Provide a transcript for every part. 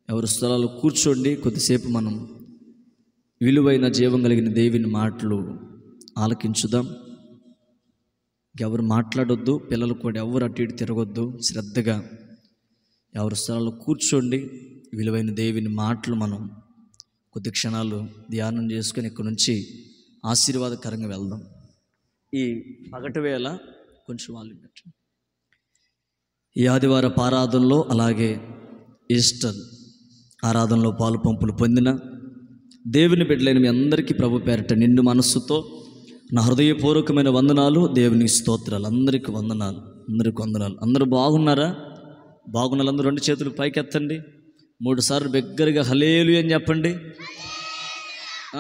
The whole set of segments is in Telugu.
ఎవరి స్థలాలు కూర్చోండి కొద్దిసేపు మనం విలువైన జీవం కలిగిన దేవుని మాటలు ఆలకించుదాం ఎవరు మాట్లాడొద్దు పిల్లలు కూడా ఎవరు అటు ఇటు తిరగొద్దు శ్రద్ధగా ఎవరి స్థలాల్లో కూర్చోండి విలువైన దేవుని మాటలు మనం కొద్ది క్షణాలు ధ్యానం చేసుకొని ఇక్కడి నుంచి ఆశీర్వాదకరంగా వెళ్దాం ఈ పగటి వేళ కొంచెం వాళ్ళు పెట్టండి ఈ ఆదివార ఆరాధనలో అలాగే ఈస్టర్ ఆరాధనలో పాలు పంపులు పొందిన దేవుని బిడ్డలైన మీ అందరికీ ప్రభు పేరట నిండు మనస్సుతో నా హృదయపూర్వకమైన వందనాలు దేవుని స్తోత్రాలు అందరికీ వందనాలు అందరికీ వందనాలు అందరూ బాగున్నారా బాగున్నారు అందరూ రెండు చేతులు పైకెత్తండి మూడు సార్లు బిగ్గరగా హలేలు అని చెప్పండి ఆ.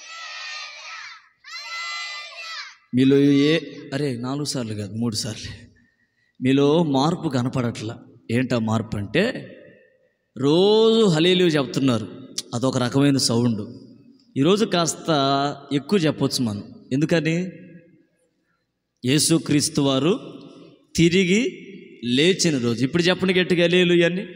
మీలో ఏ అరే నాలుగు సార్లు కాదు మూడు సార్లు మీలో మార్పు కనపడట్లా ఏంటా మార్పు అంటే రోజు హలేలు చెప్తున్నారు అదొక రకమైన సౌండ్ ఈరోజు కాస్త ఎక్కువ చెప్పొచ్చు మనం ఎందుకని యేసుక్రీస్తు వారు తిరిగి లేచిన రోజు ఇప్పుడు చెప్పండి గట్టిగా హలేలు అని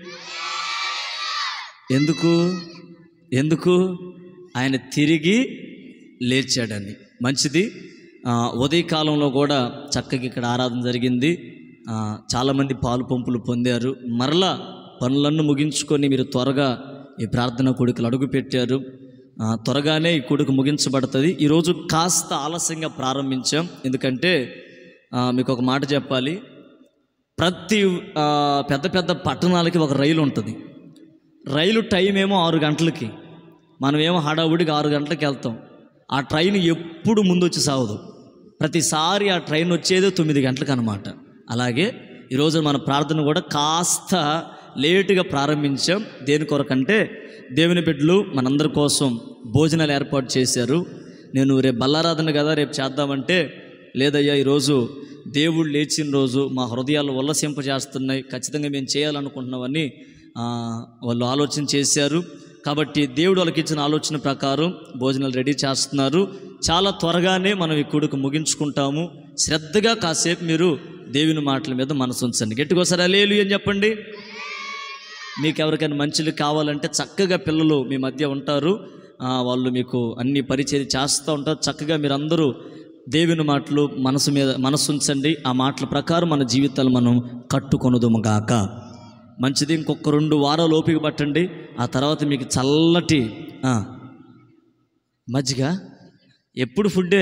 ఎందుకు ఎందుకు ఆయన తిరిగి లేచాడని మంచిది ఆ, ఉదయకాలంలో కూడా చక్కగా ఇక్కడ ఆరాధన జరిగింది ఆ, చాలామంది పాలు పంపులు పొందారు మరలా పనులన్నీ ముగించుకొని మీరు త్వరగా ఈ ప్రార్థన కొడుకులు అడుగు పెట్టారు ఆ, త్వరగానే ఈ కొడుకు ముగించబడుతుంది ఈరోజు కాస్త ఆలస్యంగా ప్రారంభించాం ఎందుకంటే ఆ, మీకు ఒక మాట చెప్పాలి ప్రతి ఆ, పెద్ద పెద్ద పట్టణాలకి ఒక రైలు ఉంటుంది రైలు టైం ఏమో ఆరు గంటలకి మనమేమో హడావుడికి ఆరు గంటలకు వెళ్తాం ఆ ట్రైన్ ఎప్పుడు ముందు వచ్చి సాగదు ప్రతిసారి ఆ ట్రైన్ వచ్చేది తొమ్మిది గంటలకు అనమాట అలాగే ఈరోజు మన ప్రార్థన కూడా కాస్త లేటుగా ప్రారంభించాం దేని కొరకంటే దేవుని బిడ్డలు మనందరి కోసం భోజనాలు ఏర్పాటు చేశారు నేను రేపు బల్లారాధన కదా రేపు చేద్దామంటే లేదయ్యా ఈరోజు దేవుడు లేచిన రోజు మా హృదయాలు ఉల్లసింపజేస్తున్నాయి ఖచ్చితంగా మేము చేయాలనుకుంటున్నామని ఆ, వాళ్ళు ఆలోచన చేశారు కాబట్టి దేవుడు వాళ్ళకి ఇచ్చిన ఆలోచన ప్రకారం భోజనాలు రెడీ చేస్తున్నారు చాలా త్వరగానే మనం ఈ కొడుకు ముగించుకుంటాము శ్రద్ధగా కాసేపు మీరు దేవుని మాటల మీద మనసు ఉంచండి గట్టికోసారి అలేలు అని చెప్పండి మీకు ఎవరికైనా మంచులు కావాలంటే చక్కగా పిల్లలు మీ మధ్య ఉంటారు ఆ, వాళ్ళు మీకు అన్ని పరిచయం చేస్తూ ఉంటారు చక్కగా మీరందరూ దేవుని మాటలు మనసు మీద మనసు ఉంచండి ఆ మాటల ప్రకారం మన జీవితాలు మనం కట్టుకొనుదుము గాక మంచిది ఇంకొక రెండు వారాలు ఓపిక పట్టండి ఆ తర్వాత మీకు చల్లటి ఆ, మజ్జిగ ఎప్పుడు ఫుడ్డే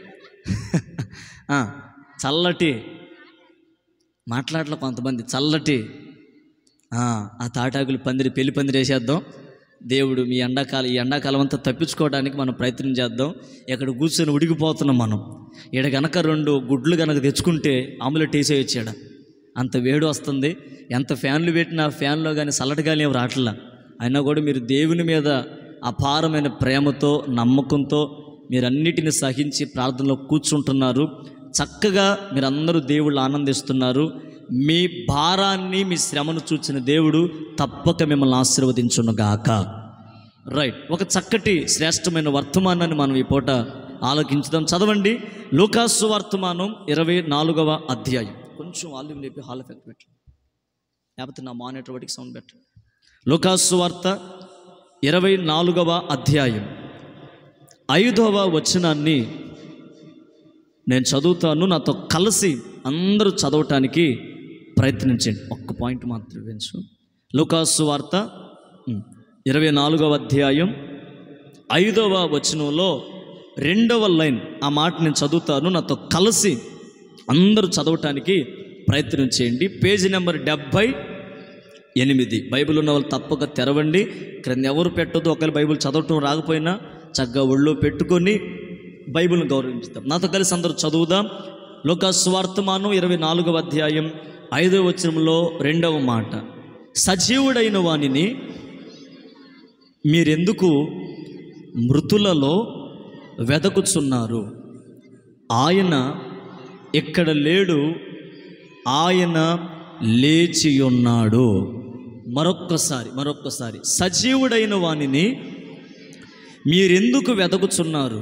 ఆ, చల్లటి మాట్లాడలే కొంతమంది చల్లటి ఆ ఆ తాటాకులు పందిరి పెళ్లి పందిరి వేసేద్దాం దేవుడు మీ ఎండాకాలం ఈ ఎండాకాలం అంతా తప్పించుకోవడానికి మనం ప్రయత్నం చేద్దాం ఇక్కడ కూర్చొని ఉడికిపోతున్నాం మనం ఈడ గనక రెండు గుడ్లు గనక తెచ్చుకుంటే ఆమ్లెట్ వేసేయచ్చాడ అంత వేడి వస్తుంది ఎంత ఫ్యాన్లు పెట్టినా ఫ్యాన్లో కానీ చల్లటి గాలి ఏమి రావట్లా అయినా కూడా మీరు దేవుని మీద అపారమైన ప్రేమతో నమ్మకంతో మీరన్నిటిని సహించి ప్రార్థనలో కూర్చుంటున్నారు చక్కగా మీరందరూ దేవుళ్ళు ఆనందిస్తున్నారు మీ భారాన్ని మీ శ్రమను చూచిన దేవుడు తప్పక మిమ్మల్ని ఆశీర్వదించునుగాక రైట్ ఒక చక్కటి శ్రేష్టమైన వర్తమానాన్ని మనం ఈ పూట ఆలోకించుదాం చదవండి లూకాసు వర్తమానం ఇరవై నాలుగవ అధ్యాయం కొంచెం వాల్యూమ్ లేపి హాల్ ఎఫెక్ట్ పెట్టు లేకపోతే నా మానిటర్ వాటికి సౌండ్ పెట్టు లూకాసు వార్త ఇరవై నాలుగవ అధ్యాయం ఐదవ వచనాన్ని నేను చదువుతాను నాతో కలిసి అందరూ చదవటానికి ప్రయత్నించండి ఒక్క పాయింట్ మాత్రం వించు లూకాసు వార్త ఉమ్, ఇరవై నాలుగవ అధ్యాయం ఐదవ వచనంలో రెండవ లైన్ ఆ మాట నేను చదువుతాను నాతో కలిసి అందరూ చదవటానికి ప్రయత్నం చేయండి పేజీ నెంబర్ డెబ్భై ఎనిమిది బైబిల్ ఉన్న వాళ్ళు తప్పక తెరవండి క్రింద ఎవరు పెట్టొద్దు ఒకవేళ బైబిల్ చదవటం రాకపోయినా చక్కగా ఒళ్ళో పెట్టుకొని బైబిల్ని గౌరవించుతాం నాతో కలిసి అందరూ చదువుదాం లోక స్వార్థమానం ఇరవై నాలుగవ అధ్యాయం ఐదవ వచనంలో రెండవ మాట సజీవుడైన వానిని మీరెందుకు మృతులలో వెదకుచున్నారు ఆయన ఇక్కడ లేడు ఆయన లేచి ఉన్నాడు మరొక్కసారి మరొక్కసారి సజీవుడైన వానిని మీరెందుకు వెదకుచున్నారు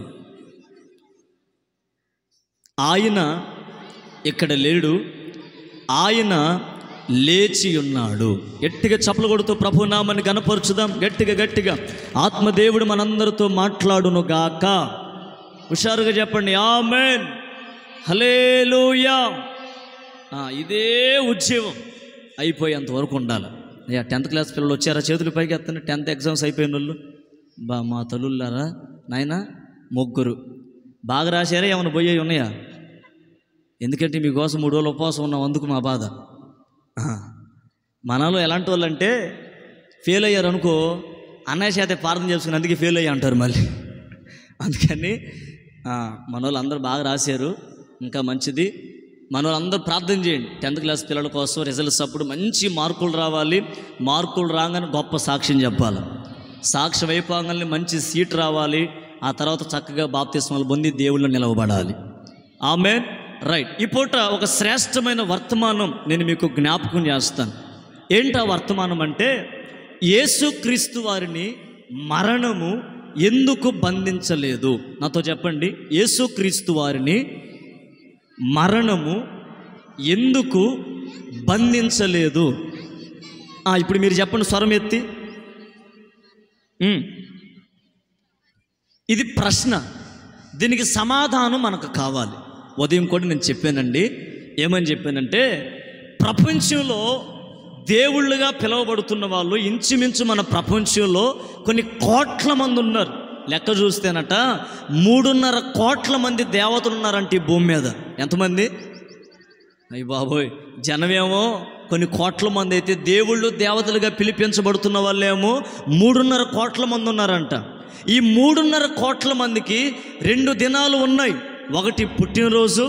ఆయన ఇక్కడ లేడు ఆయన లేచి ఉన్నాడు గట్టిగా చప్పలు కొడుతూ ప్రభు నామని గనపరుచుదాం గట్టిగా గట్టిగా ఆత్మదేవుడు మనందరితో మాట్లాడును గాక హుషారుగా చెప్పండి ఆమెన్ హలేలుయా ఆ, ఇదే ఉద్యమం అయిపోయేంత వరకు ఉండాలి అయ్యా టెన్త్ క్లాస్ పిల్లలు వచ్చారా చేతులు పైకి ఎత్తండి టెన్త్ ఎగ్జామ్స్ అయిపోయిన వాళ్ళు బా మా తల్లులారా నాయన ముగ్గురు బాగా రాశారా ఏమైనా పోయాయి ఉన్నాయా ఎందుకంటే మీకోసం మూడు రోజులు ఉపవాసం ఉన్నాం అందుకు మా బాధ ఆ, మనలో ఎలాంటి వాళ్ళు అంటే ఫెయిల్ అయ్యారు అనుకో అన్నయ్య చేత ప్రార్థన చేసుకుని అందుకే ఫెయిల్ అయ్యి అంటారు మళ్ళీ అందుకని ఆ, మన వాళ్ళు అందరూ బాగా రాశారు ఇంకా మంచిది మన వాళ్ళందరూ ప్రార్థన చేయండి టెన్త్ క్లాస్ పిల్లల కోసం రిజల్ట్స్ అప్పుడు మంచి మార్కులు రావాలి మార్కులు రాగానే గొప్ప సాక్ష్యం చెప్పాలి సాక్ష్యం అయిపోగానే మంచి సీట్ రావాలి ఆ తర్వాత చక్కగా బాప్తిస్మాలు పొంది దేవుళ్ళు నిలవబడాలి ఆమె రైట్ ఈ పూట ఒక శ్రేష్టమైన వర్తమానం నేను మీకు జ్ఞాపకం చేస్తాను ఏంటి ఆ వర్తమానం అంటే యేసుక్రీస్తు వారిని మరణము ఎందుకు బంధించలేదు నాతో చెప్పండి యేసుక్రీస్తు వారిని మరణము ఎందుకు బంధించలేదు ఆ, ఇప్పుడు మీరు చెప్పండి స్వరం ఎత్తి ఉమ్. ఇది ప్రశ్న దీనికి సమాధానం మనకు కావాలి ఉదయం కూడా నేను చెప్పానండి ఏమని చెప్పానంటే ప్రపంచంలో దేవుళ్ళుగా పిలువబడుతున్న వాళ్ళు ఇంచుమించు మన ప్రపంచంలో కొన్ని కోట్ల మంది ఉన్నారు లెక్క చూస్తేనట మూడున్నర కోట్ల మంది దేవతలు ఉన్నారంట ఈ భూమి మీద ఎంతమంది అయ్యి బాబోయ్ జనమేమో కొన్ని కోట్ల మంది అయితే దేవుళ్ళు దేవతలుగా పిలిపించబడుతున్న వాళ్ళేమో మూడున్నర కోట్ల మంది ఉన్నారంట ఈ మూడున్నర కోట్ల మందికి రెండు దినాలు ఉన్నాయి ఒకటి పుట్టినరోజు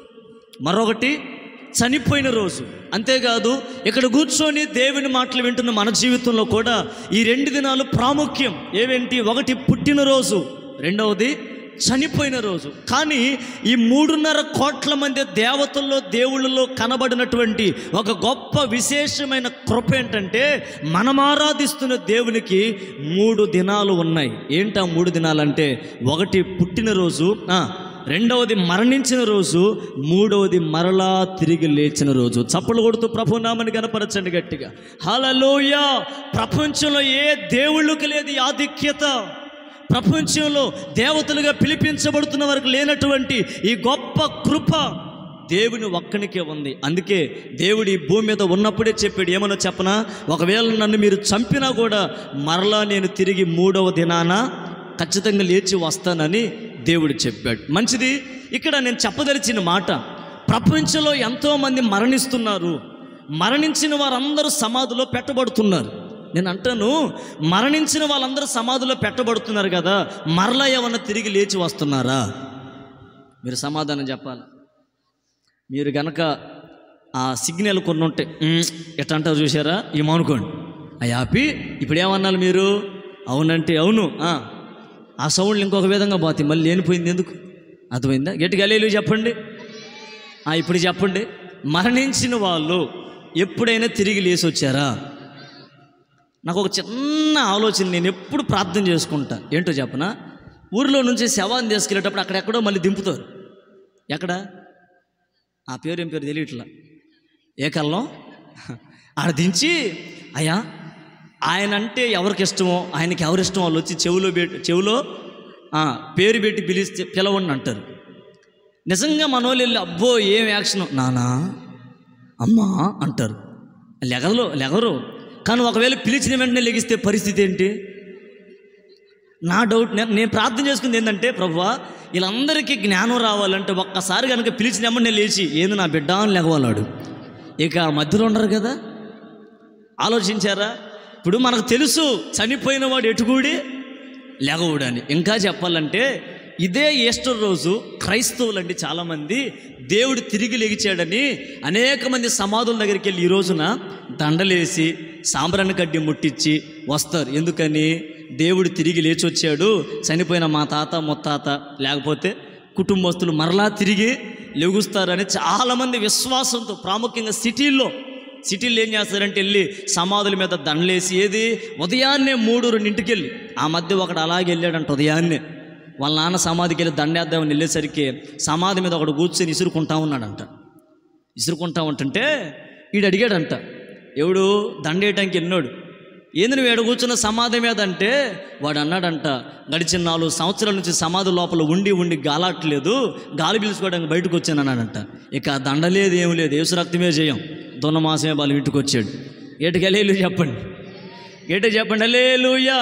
మరొకటి చనిపోయిన రోజు అంతేకాదు ఇక్కడ కూర్చొని దేవుని మాటలు వింటున్న మన జీవితంలో కూడా ఈ రెండు దినాలు ప్రాముఖ్యం ఏవేంటి ఒకటి పుట్టినరోజు రెండవది చనిపోయిన రోజు కానీ ఈ మూడున్నర కోట్ల మంది దేవతల్లో దేవుళ్ళలో కనబడినటువంటి ఒక గొప్ప విశేషమైన కృప ఏంటంటే మనం ఆరాధిస్తున్న దేవునికి మూడు దినాలు ఉన్నాయి ఏంటి ఆ మూడు దినాలంటే ఒకటి పుట్టినరోజు ఆ, రెండవది మరణించిన రోజు మూడవది మరలా తిరిగి లేచిన రోజు చప్పలు కొడుతూ ప్రభునామని కనపరచండి గట్టిగా హలలోయ ప్రపంచంలో ఏ దేవుళ్ళకి లేదు ఈ ఆధిక్యత ప్రపంచంలో దేవతలుగా పిలిపించబడుతున్న వారికి లేనటువంటి ఈ గొప్ప కృప దేవుని ఒక్కనికే ఉంది అందుకే దేవుడు ఈ భూమి మీద ఉన్నప్పుడే చెప్పాడు ఏమన్నా చెప్పనా ఒకవేళ నన్ను మీరు చంపినా కూడా మరలా నేను తిరిగి మూడవ దినాన ఖచ్చితంగా లేచి వస్తానని దేవుడు చెప్పాడు మంచిది ఇక్కడ నేను చెప్పదలిచిన మాట ప్రపంచంలో ఎంతోమంది మరణిస్తున్నారు మరణించిన వారందరూ సమాధిలో పెట్టబడుతున్నారు నేను అంటాను మరణించిన వాళ్ళందరూ సమాధిలో పెట్టబడుతున్నారు కదా మరలా ఏమన్నా తిరిగి లేచి వస్తున్నారా మీరు సమాధానం చెప్పాలి మీరు గనక ఆ సిగ్నల్ కొన్ని ఉంటాయి "ఉమ్, ఎట్లా అంటారు చూసారా ఏమనుకోండి అవి ఆపి ఇప్పుడు ఏమన్నారు మీరు అవునంటే అవును ఆ. ఆ సౌండ్లు ఇంకొక విధంగా పోతాయి మళ్ళీ లేనిపోయింది ఎందుకు అర్థమైందా గట్టిగా లేలు చెప్పండి ఆ, ఇప్పుడు చెప్పండి మరణించిన వాళ్ళు ఎప్పుడైనా తిరిగి లేచి వచ్చారా నాకు ఒక చిన్న ఆలోచన నేను ఎప్పుడు ప్రార్థన చేసుకుంటా ఏంటో చెప్పనా ఊరిలో నుంచి శవాన్ని తీసుకెళ్ళేటప్పుడు అక్కడెక్కడో మళ్ళీ దింపుతారు ఎక్కడ ఆ పేరు ఏం పేరు తెలియట్లా ఏ కల్లం ఆడ దించి అయ్యా ఆయన అంటే ఎవరికి ఇష్టమో ఆయనకి ఎవరి ఇష్టం వాళ్ళు వచ్చి చెవిలో పెట్టి చెవిలో ఆ, పేరు పెట్టి పిలిస్తే పిలవండి అంటారు నిజంగా మనోళ్ళు వెళ్ళి అబ్బో ఏం యాక్షన్ నానా అమ్మా అంటారు లెగరు లెగరు కానీ ఒకవేళ పిలిచిన వెంటనే లెగిస్తే పరిస్థితి ఏంటి నా డౌట్ నేను నేను ప్రార్థన చేసుకుంది ఏంటంటే ప్రభువా వీళ్ళందరికీ జ్ఞానం రావాలంటే ఒక్కసారి కనుక పిలిచిన వెంటనే లేచి ఏంది నా బిడ్డ అని లెగవాలాడు ఇక ఆ మధ్యలో ఉండరు కదా ఆలోచించారా ఇప్పుడు మనకు తెలుసు చనిపోయిన వాడు ఎటుకూడి లెగవుడని ఇంకా చెప్పాలంటే ఇదే ఈస్టర్ రోజు క్రైస్తవులండి చాలామంది దేవుడు తిరిగి లెగిచాడని అనేక మంది సమాధుల దగ్గరికి వెళ్ళి ఈ రోజున దండలేసి సాంబ్రాన్ని కడ్డి ముట్టించి వస్తారు ఎందుకని దేవుడు తిరిగి లేచి వచ్చాడు చనిపోయిన మా తాత ముత్తాత లేకపోతే కుటుంబస్తులు మరలా తిరిగి లెగుస్తారని చాలామంది విశ్వాసంతో ప్రాముఖ్యంగా సిటీల్లో సిటీలో ఏం చేస్తారంటే వెళ్ళి సమాధుల మీద దండలేసి ఏది ఉదయాన్నే మూడు రెండింటికి వెళ్ళి ఆ మధ్య ఒకడు అలాగే వెళ్ళాడంట ఉదయాన్నే వాళ్ళ నాన్న సమాధికి వెళ్ళి దండేద్దామని వెళ్ళేసరికి సమాధి మీద ఒకడు కూర్చొని ఇసురుకుంటా ఉన్నాడంట ఇసురుకుంటా ఉంటుంటే వీడు అడిగాడంట ఎవడు దండేయటానికి ఎన్నోడు ఏంది నువ్వు ఎడ కూర్చున్న సమాధి మీద అంటే వాడు అన్నాడంట గడిచిన నాలుగు సంవత్సరాల నుంచి సమాధి లోపల ఉండి ఉండి గాలాట్లేదు గాలి పీల్చుకోవడానికి బయటకు వచ్చాను అన్నాడంట ఇక ఆ దండ లేదు ఏం లేదు ఏసు రక్తమే చేయం దొన్న మాసమే వాళ్ళు ఇంటికి వచ్చాడు ఏటికెళ్ళేలు చెప్పండి ఏటో చెప్పండి అలేలుయ్యా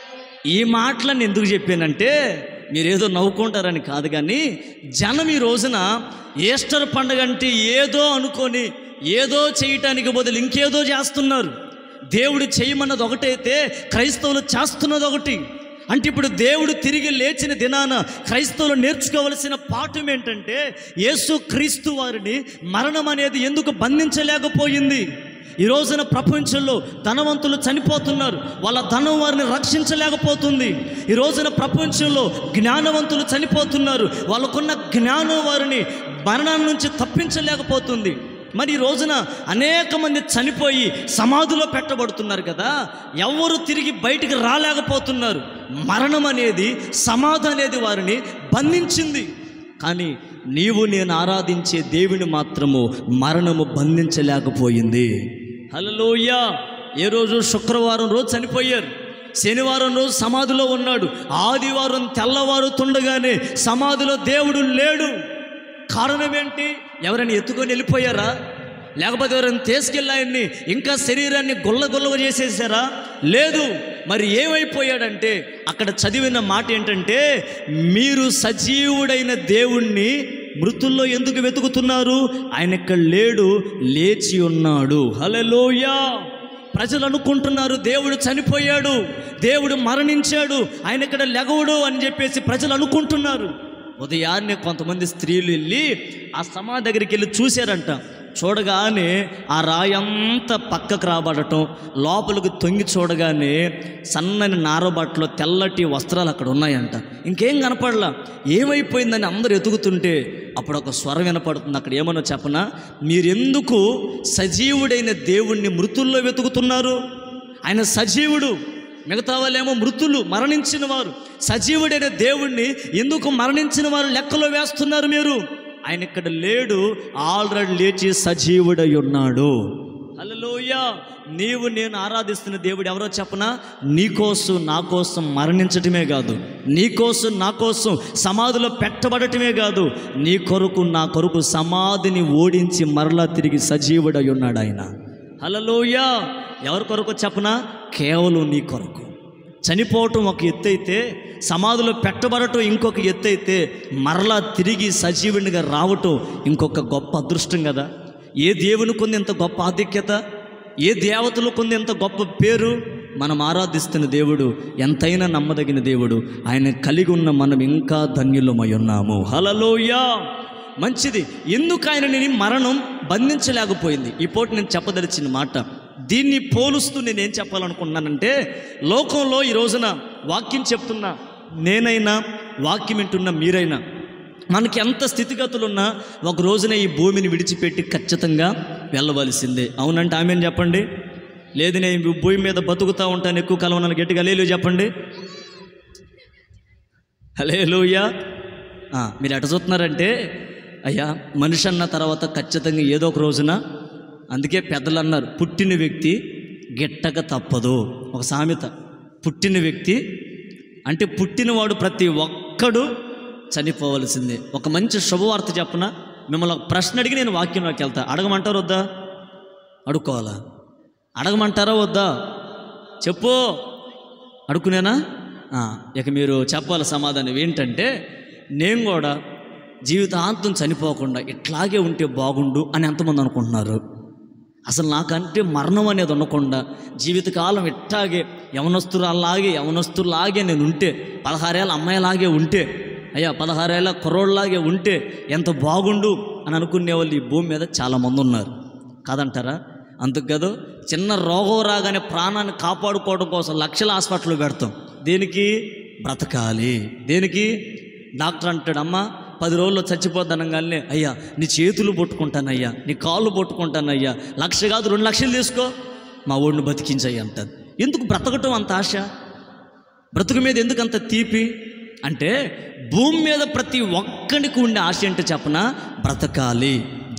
ఈ మాటలను ఎందుకు చెప్పానంటే మీరేదో నవ్వుకుంటారని కాదు కానీ జనం ఈ రోజున ఈస్టర్ పండుగ అంటే ఏదో అనుకొని ఏదో చేయటానికి బదులు ఇంకేదో చేస్తున్నారు దేవుడు చేయమన్నది ఒకటైతే క్రైస్తవులు చేస్తున్నది ఒకటి అంటే ఇప్పుడు దేవుడు తిరిగి లేచిన దినాన క్రైస్తవులు నేర్చుకోవలసిన పాఠం ఏంటంటే యేసు క్రీస్తు వారిని మరణం అనేది ఎందుకు బంధించలేకపోయింది ఈ రోజున ప్రపంచంలో ధనవంతులు చనిపోతున్నారు వాళ్ళ ధనం వారిని రక్షించలేకపోతుంది ఈ రోజున ప్రపంచంలో జ్ఞానవంతులు చనిపోతున్నారు వాళ్ళకున్న జ్ఞానం వారిని మరణం నుంచి తప్పించలేకపోతుంది మరి ఈ రోజున అనేక మంది చనిపోయి సమాధిలో పెట్టబడుతున్నారు కదా ఎవరు తిరిగి బయటికి రాలేకపోతున్నారు మరణం అనేది సమాధి అనేది వారిని బంధించింది కానీ నీవు నేను ఆరాధించే దేవుని మాత్రము మరణము బంధించలేకపోయింది హలోయ ఏ రోజు శుక్రవారం రోజు చనిపోయారు శనివారం రోజు సమాధిలో ఉన్నాడు ఆదివారం తెల్లవారుతుండగానే సమాధిలో దేవుడు లేడు కారణం ఏంటి ఎవరైనా ఎత్తుకొని వెళ్ళిపోయారా లేకపోతే ఎవరైనా తీసుకెళ్ళి ఆయన్ని ఇంకా శరీరాన్ని గుల్ల గుల్లవ చేసేసారా లేదు మరి ఏమైపోయాడంటే అక్కడ చదివిన మాట ఏంటంటే మీరు సజీవుడైన దేవుణ్ణి మృతుల్లో ఎందుకు వెతుకుతున్నారు ఆయన ఇక్కడ లేడు లేచి ఉన్నాడు హలలోయా ప్రజలు అనుకుంటున్నారు దేవుడు చనిపోయాడు దేవుడు మరణించాడు ఆయన ఇక్కడ లెగవుడు అని చెప్పేసి ప్రజలు అనుకుంటున్నారు ఉదయాన్నే కొంతమంది స్త్రీలు వెళ్ళి ఆ సమాధి దగ్గరికి వెళ్ళి చూశారంట చూడగానే ఆ రాయంతా పక్కకు రాబడటం లోపలికి తొంగి చూడగానే సన్నని నారబట్టలో తెల్లటి వస్త్రాలు అక్కడ ఉన్నాయంట ఇంకేం కనపడలా ఏమైపోయిందని అందరూ ఎతుకుతుంటే అప్పుడు ఒక స్వరం వినపడుతుంది అక్కడ ఏమన్నా చెప్పనా మీరెందుకు సజీవుడైన దేవుణ్ణి మృతుల్లో వెతుకుతున్నారు ఆయన సజీవుడు మిగతా వాళ్ళేమో మృతులు మరణించిన వారు సజీవుడైన దేవుణ్ణి ఎందుకు మరణించిన వారు లెక్కలో వేస్తున్నారు మీరు ఆయన ఇక్కడ లేడు ఆల్రెడీ లేచి సజీవుడై ఉన్నాడు హల్లెలూయ నీవు నేను ఆరాధిస్తున్న దేవుడు ఎవరో చెప్పనా నీకోసం నా కోసం మరణించటమే కాదు నీకోసం నా కోసం సమాధిలో పెట్టబడటమే కాదు నీ కొరకు నా కొరకు సమాధిని ఓడించి మరలా తిరిగి సజీవుడై ఉన్నాడు ఆయన హల్లెలూయ ఎవరి కొరకు చెప్పనా కేవలం నీ కొరకు చనిపోవటం ఒక ఎత్తు అయితే సమాధిలో పెట్టబడటం ఇంకొక ఎత్తు అయితే మరలా తిరిగి సజీవునిగా రావటం ఇంకొక గొప్ప అదృష్టం కదా ఏ దేవుని కొంది ఇంత గొప్ప ఆధిక్యత ఏ దేవతలు కొంది ఇంత గొప్ప పేరు మనం ఆరాధిస్తున్న దేవుడు ఎంతైనా నమ్మదగిన దేవుడు ఆయన కలిగి ఉన్న మనం ఇంకా ధన్యులమై ఉన్నాము హలలోయా మంచిది ఎందుకు ఆయనని మరణం బంధించలేకపోయింది ఈ పూట నేను చెప్పదలిచిన మాట దీన్ని పోలుస్తూ నేనేం చెప్పాలనుకుంటున్నానంటే లోకంలో ఈ రోజున వాక్యం చెప్తున్నా నేనైనా వాక్యం వింటున్న మీరైనా మనకి ఎంత స్థితిగతులున్నా ఒక రోజున ఈ భూమిని విడిచిపెట్టి ఖచ్చితంగా వెళ్ళవలసిందే అవునంటే ఆమెను చెప్పండి లేదు నేను ఈ భూమి మీద బతుకుతూ ఉంటాను ఎక్కువ కాలం నన్ను గట్టిగా లేదు చెప్పండి హలే లూయా మీరు ఎట చూస్తున్నారంటే అయ్యా మనిషి అన్న తర్వాత ఖచ్చితంగా ఏదో ఒక రోజున అందుకే పెద్దలు అన్నారు పుట్టిన వ్యక్తి గిట్టక తప్పదు ఒక సామెత పుట్టిన వ్యక్తి అంటే పుట్టినవాడు ప్రతి ఒక్కడు చనిపోవలసిందే ఒక మంచి శుభవార్త చెప్పన మిమ్మల్ని ఒక ప్రశ్న అడిగి నేను వాక్యంలోకి వెళ్తా అడగమంటారు వద్దా అడుక్కోవాలా అడగమంటారా వద్దా చెప్పు అడుక్కునేనా ఆ, ఇక మీరు చెప్పాలి సమాధానం ఏంటంటే నేను కూడా జీవితాంతం చనిపోకుండా ఇట్లాగే ఉంటే బాగుండు అని ఎంతమంది అనుకుంటున్నారు అసలు నాకంటే మరణం అనేది ఉండకుండా జీవితకాలం ఇట్టాగే యవనస్తులాగే యవనస్తులాగే నేను ఉంటే పదహారేళ్ళ అమ్మాయిలాగే ఉంటే అయ్యా పదహారేళ్ళ కుర్రోళ్ళలాగే ఉంటే ఎంత బాగుండు అని అనుకునే వాళ్ళు ఈ భూమి మీద చాలామంది ఉన్నారు కాదంటారా అందుకు కదా చిన్న రోగం రాగానే ప్రాణాన్ని కాపాడుకోవడం కోసం లక్షల హాస్పిటల్ పెడతాం దేనికి బ్రతకాలి దేనికి డాక్టర్ అంటాడు అమ్మా పది రోజుల్లో చచ్చిపోద్దనగానే అయ్యా నీ చేతులు పట్టుకుంటానయ్యా నీ కాళ్ళు పట్టుకుంటానయ్యా లక్ష కాదు రెండు లక్షలు తీసుకో మా ఊడిని బతికించయ్య అంటారు ఎందుకు బ్రతకటం అంత ఆశ బ్రతుకు మీద ఎందుకు అంత తీపి అంటే భూమి మీద ప్రతి ఒక్కడికి ఉండే ఆశ ఏంటో చెప్పన బ్రతకాలి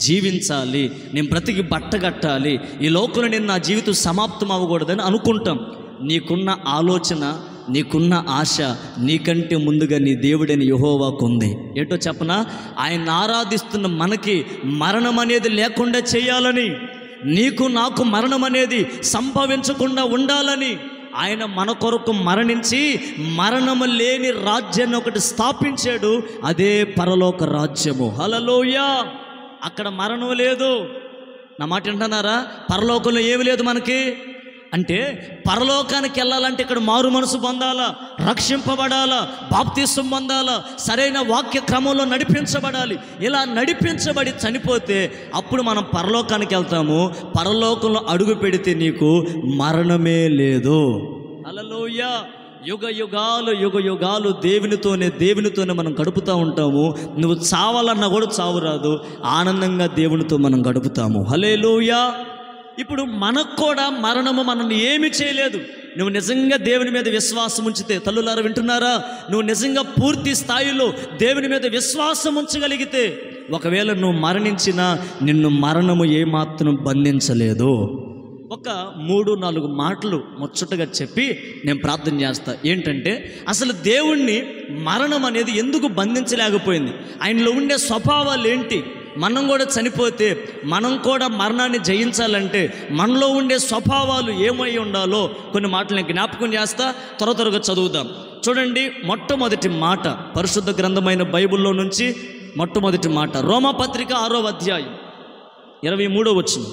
జీవించాలి నేను బ్రతికి బట్టగట్టాలి ఈ లోకంలో నేను నా జీవితం సమాప్తం అవ్వకూడదని అనుకుంటాం నీకున్న ఆలోచన నీకున్న ఆశ నీకంటే ముందుగా నీ దేవుడైన యహోవాకు ఉంది ఏంటో చెప్పనా ఆయన ఆరాధిస్తున్న మనకి మరణం అనేది లేకుండా చేయాలని నీకు నాకు మరణం అనేది సంభవించకుండా ఉండాలని ఆయన మన కొరకు మరణించి మరణము లేని రాజ్యాన్ని ఒకటి స్థాపించాడు అదే పరలోక రాజ్యము హలలోయ అక్కడ మరణం లేదు నా మాట వింటున్నారా పరలోకంలో ఏమి లేదు మనకి అంటే పరలోకానికి వెళ్ళాలంటే ఇక్కడ మారు మనసు పొందాలా రక్షింపబడాలా బాప్తీసం పొందాలా సరైన వాక్య క్రమంలో నడిపించబడాలి ఇలా నడిపించబడి చనిపోతే అప్పుడు మనం పరలోకానికి వెళ్తాము పరలోకంలో అడుగు పెడితే నీకు మరణమే లేదు అలలోయ యుగ యుగాలు యుగ యుగాలు దేవునితోనే దేవునితోనే మనం గడుపుతూ ఉంటాము నువ్వు చావాలన్నా కూడా చావు రాదు ఆనందంగా దేవునితో మనం గడుపుతాము హలేలోయా ఇప్పుడు మనకు కూడా మరణము మనల్ని ఏమి చేయలేదు నువ్వు నిజంగా దేవుని మీద విశ్వాసం ఉంచితే తల్లులారా వింటున్నారా నువ్వు నిజంగా పూర్తి స్థాయిలో దేవుని మీద విశ్వాసం ఉంచగలిగితే ఒకవేళ నువ్వు మరణించినా నిన్ను మరణము ఏమాత్రం బంధించలేదు ఒక మూడు నాలుగు మాటలు ముచ్చటగా చెప్పి నేను ప్రార్థన చేస్తా ఏంటంటే అసలు దేవుణ్ణి మరణం అనేది ఎందుకు బంధించలేకపోయింది ఆయనలో ఉండే స్వభావాలు ఏంటి మనం కూడా చనిపోతే మనం కూడా మరణాన్ని జయించాలంటే మనలో ఉండే స్వభావాలు ఏమై ఉండాలో కొన్ని మాటలు నేను జ్ఞాపకం చేస్తా త్వర త్వరగా చదువుదాం చూడండి మొట్టమొదటి మాట పరిశుద్ధ గ్రంథమైన బైబిల్లో నుంచి మొట్టమొదటి మాట రోమపత్రిక ఆరో అధ్యాయం ఇరవై మూడో వచ్చిన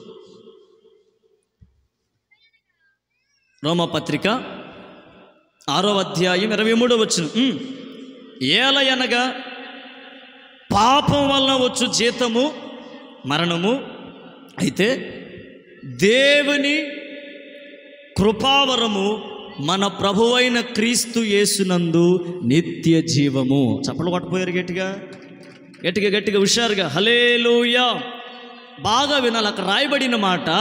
రోమపత్రిక ఆరో అధ్యాయం ఇరవై మూడో వచ్చిన ఏలయనగా పాపం వలన వచ్చు జీతము మరణము అయితే దేవుని కృపావరము మన ప్రభువైన క్రీస్తు యేసునందు నిత్య జీవము చప్పలు కొట్టపోయారు గట్టిగా గట్టిగా గట్టిగా హుషారుగా హలేలుయా బాగా వినాలి అక్కడ రాయబడిన మాట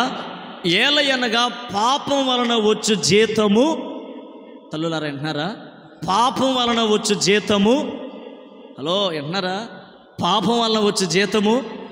ఏలయనగా పాపం వలన వచ్చు జీతము తల్లులారా వింటున్నారా పాపం వలన వచ్చు జీతము హలో వింటున్నారా పాపం వలన వచ్చు జీతము